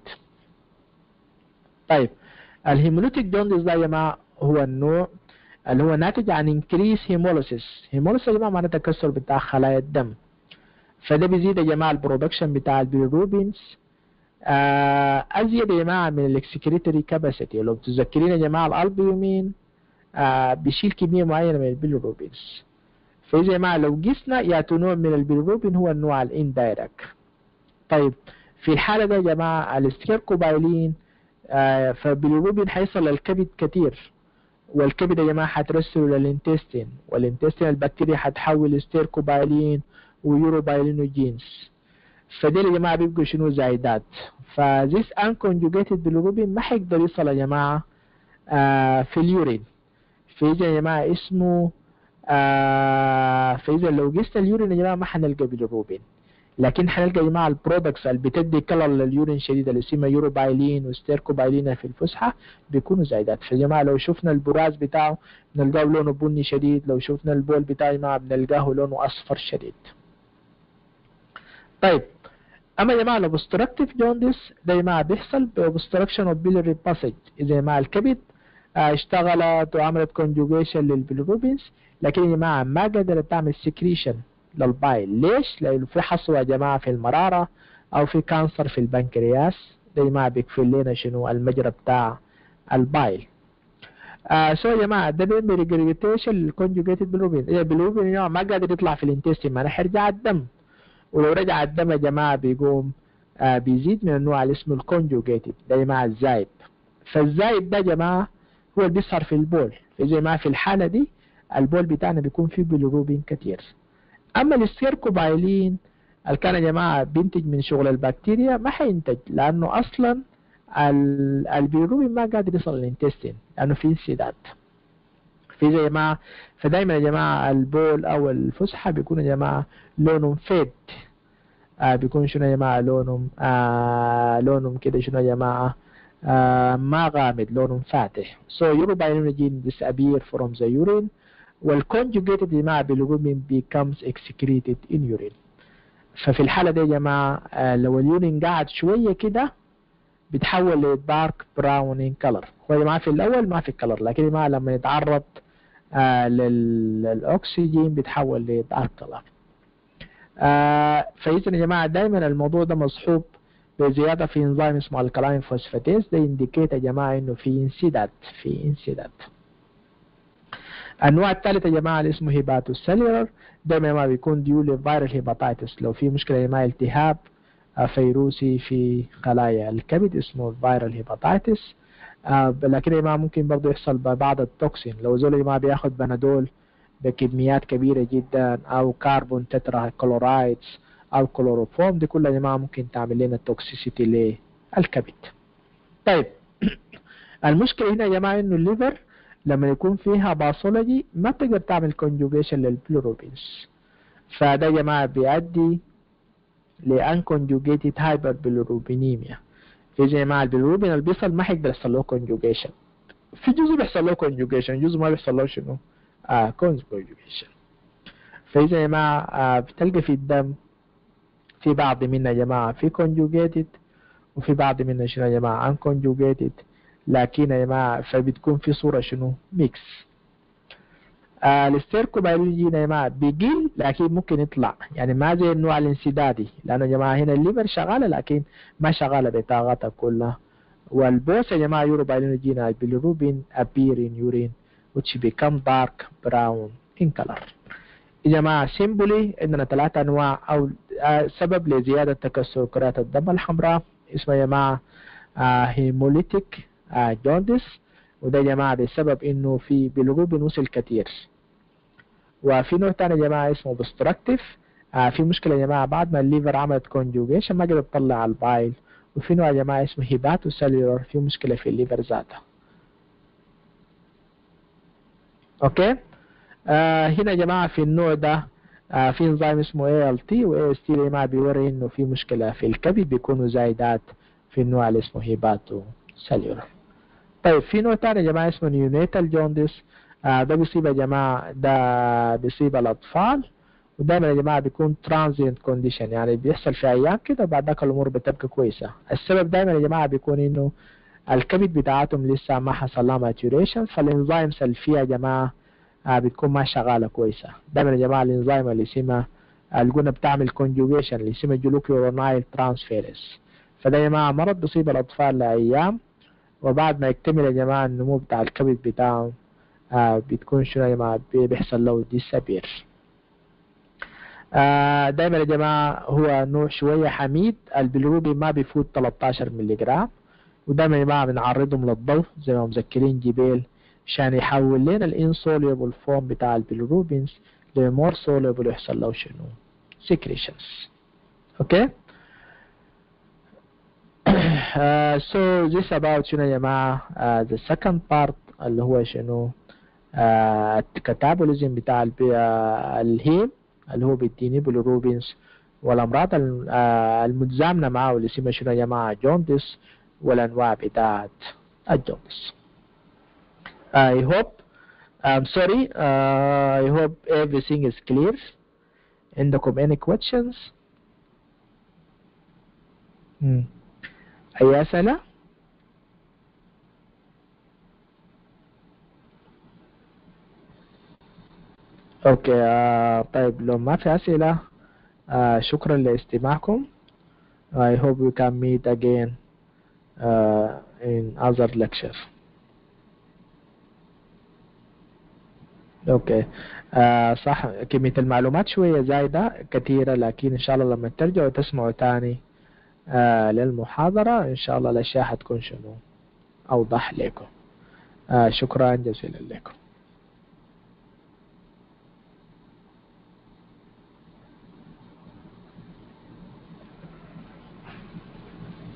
طيب الهيموليتيك جوندس ده يا جماعة هو النوع اللي هو ناتج عن انكريس هيموليسيس هيموليسيس يا جماعة معناه تكسر بتاع خلايا الدم فده بيزيد يا جماعة البرودكشن بتاع البيلروبينز آه أزيد يا جماعة من الاكسكريتوري كاباسيتي لو تذكرين يا جماعة الألبيومين آه بيشيل كمية معينة من البيلروبينز فإذا يا جماعة لو قسنا يعطوا نوع من البيلروبين هو النوع الاندايركت طيب في الحالة ده يا جماعة الاستيركوبايلين آه فالبيلروبين هيصل للكبد كتير والكبد يا جماعة هترسله للانتستين والانتستين البكتيريا هتحول ستيركوبايلين ويوروبايلينوجينز فديل يا جماعة بيبقوا شنو زايدات فذيس انكونجوجيتد بيلروبين ما هيقدر يوصل يا جماعة آه في اليورين فإذا يا جماعة اسمه آه فإذا لو قست اليورين يا جماعة ما حنلقى بيلروبين لكن حنلقى يا جماعة البرودكتس اللي بتدي كلر لليورين شديد اللي اسمها يوروبايلين وستيركوبايلين في الفسحة بيكونوا زايدات فيا جماعة لو شفنا البراز بتاعه بنلقاه لونه بني شديد لو شفنا البول بتاعه يا جماعة بنلقاه لونه أصفر شديد طيب اما يا جماعه الاوبستراكتيف جوندس ده يا جماعه بيحصل باوبستراكشن اوف بيلوري باسج اذا يا جماعه الكبد آه، اشتغلت وعملت كونجوجيشن للبيلروبينز لكن يا جماعه ما قدرت تعمل سكريشن للبايل ليش؟ لانه في حصوه يا جماعه في المراره او في كانسر في البنكرياس ده يا جماعه بيقفل لنا شنو المجرى بتاع البايل آه سو يا جماعه ده بيعمل ريجريتيشن للكونجوجيتد بالروبين ايه بالروبين يا جماعه ما قادر يطلع في الانتستين ما حيرجع الدم ولو رجع الدم يا جماعه بيقوم آه بيزيد من النوع اللي اسمه الكونجوجيتد ده يا جماعه الزايد فالزايد ده يا جماعه هو اللي بيظهر في البول زي ما في الحاله دي البول بتاعنا بيكون فيه بالروبين كتير اما السيركوبايلين اللي كان يا جماعه بينتج من شغل البكتيريا ما حينتج لانه اصلا البيروبين ما قادر يصل للانتستين لانه في انسداد في زي ما فدايما يا جماعه البول او الفسحه بيكون يا جماعه لونهم فيد آه بيكون شنو يا جماعه لونهم آه لونهم كده شنو يا جماعه آه ما غامض لونهم فاتح so urobilinogen disappear from the urine والconjugated يا جماعه bilirubin becomes excreted in urine ففي الحالة دي يا جماعة آه لو اليورين قاعد شوية كده بيتحول لدارك براون كلر هو يا جماعة في الأول ما في كلر لكن يا جماعة لما يتعرض آه للأكسجين بيتحول لدارك كلر آه فإذا يا جماعة دايما الموضوع ده مصحوب بزيادة في انزيم اسمه الكلاين فوسفاتيز ده ينديكيت يا جماعة إنه في انسداد في انسداد النوع الثالث يا جماعة اللي اسمه هيباتوسيلولر دايما ما بيكون ديو لفيرال هيباتايتس لو في مشكلة يا جماعة التهاب فيروسي في خلايا الكبد اسمه فيرال هيباتايتس آه لكن يا جماعة ممكن برضه يحصل ببعض التوكسين لو زول يا جماعة بياخد بنادول بكميات كبيرة جدا أو كربون تترا كلورايدز أو كلوروفورم دي كلها يا جماعة ممكن تعمل لنا توكسيسيتي للكبد طيب المشكلة هنا يا جماعة إنه الليفر لما يكون فيها باثولوجي ما بتقدر تعمل كونجوجيشن للبلوروبينز فده يا جماعة بيؤدي لانكونجوجيتد هايبر بلوروبينيميا في يا جماعة البلوروبين اللي بيصل ما حيقدر يحصل له كونجوجيشن في جزء بيحصل له كونجوجيشن جزء ما بيحصل له شنو؟ آه كونجوجيشن فإذا يا جماعة آه بتلقى في الدم في بعض منا يا جماعة في كونجوجيتد وفي بعض منا شنو يا جماعة انكونجوجيتد لكن يا جماعة فبتكون في صورة شنو ميكس آه الستيركوبايولوجي يا جماعة بيقل لكن ممكن يطلع يعني ما زي النوع الانسدادي لأنه يا جماعة هنا الليفر شغالة لكن ما شغالة بطاقتها كلها والبوس يا جماعة يوروبايولوجي البيليروبين appear in urine which become dark brown in color يا جماعة سيمبولي عندنا ثلاثة أنواع أو آه سبب لزيادة تكسر كرات الدم الحمراء اسمه يا جماعة آه هيموليتيك آه جوندس وده يا جماعة بسبب انه في بيلروبين وصل كتير وفي نوع تاني يا جماعة اسمه بستراكتيف آه في مشكلة يا جماعة بعد ما الليفر عملت كونجوجيشن ما قدرت تطلع البايل وفي نوع يا جماعة اسمه هيباتو سيلولر في مشكلة في الليفر ذاته اوكي آه هنا يا جماعة في النوع ده آه في انزيم اسمه ALT و AST يا جماعة بيوري انه في مشكلة في الكبد بيكونوا زايدات في النوع اللي اسمه هيباتو سيلولر طيب في نوع تاني يا جماعة اسمه نيونيتال جوندس آه ده بيصيب يا جماعة ده بيصيب الأطفال ودايما يا جماعة بيكون ترانزينت كونديشن يعني بيحصل في أيام كده وبعد ذاك الأمور بتبقى كويسة السبب دايما يا جماعة بيكون إنه الكبد بتاعتهم لسه ما حصل لها ماتوريشن فالانزيمز اللي فيها يا جماعة آه بتكون ما شغالة كويسة دايما يا جماعة الانزيم اللي اسمها الجونة بتعمل كونجوجيشن اللي اسمها جلوكيورونايل ترانسفيرس فده يا جماعة مرض بيصيب الأطفال لأيام وبعد ما يكتمل يا جماعة النمو بتاع الكبد بتاعهم آه بتكون شنو يا جماعة بيحصل له ديسابير آه دايما يا جماعة هو نوع شوية حميد البلروبين ما بيفوت 13 ملي جرام ودايما يا جماعة بنعرضهم للضوء زي ما مذكرين جبال عشان يحول لنا الانسوليبل فورم بتاع البلروبينز لمور سوليبل يحصل له شنو secretions اوكي okay? uh, so this about شنو يا جماعة uh, the second part اللي هو شنو الكتابوليزم uh, بتاع الهيم اللي هو بيديني بلوروبينز والأمراض المتزامنة معه اللي اسمها شنو يا جماعة جوندس والأنواع بتاعت الجوندس I hope I'm sorry uh, I hope everything is clear عندكم any questions مم. أي أسئلة؟ أوكي آه طيب لو ما في أسئلة آه شكرا لاستماعكم I hope we can meet again uh, in other lectures. اوكي آه صح كمية المعلومات شوية زايدة كثيرة لكن ان شاء الله لما ترجعوا تسمعوا تاني آه للمحاضرة ان شاء الله الاشياء حتكون شنو اوضح لكم آه شكرا جزيلا لكم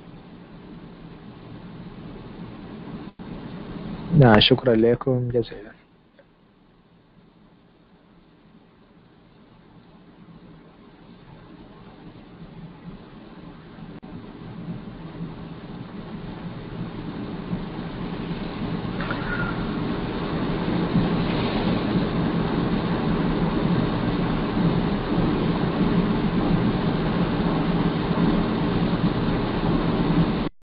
نعم شكرا لكم جزيلا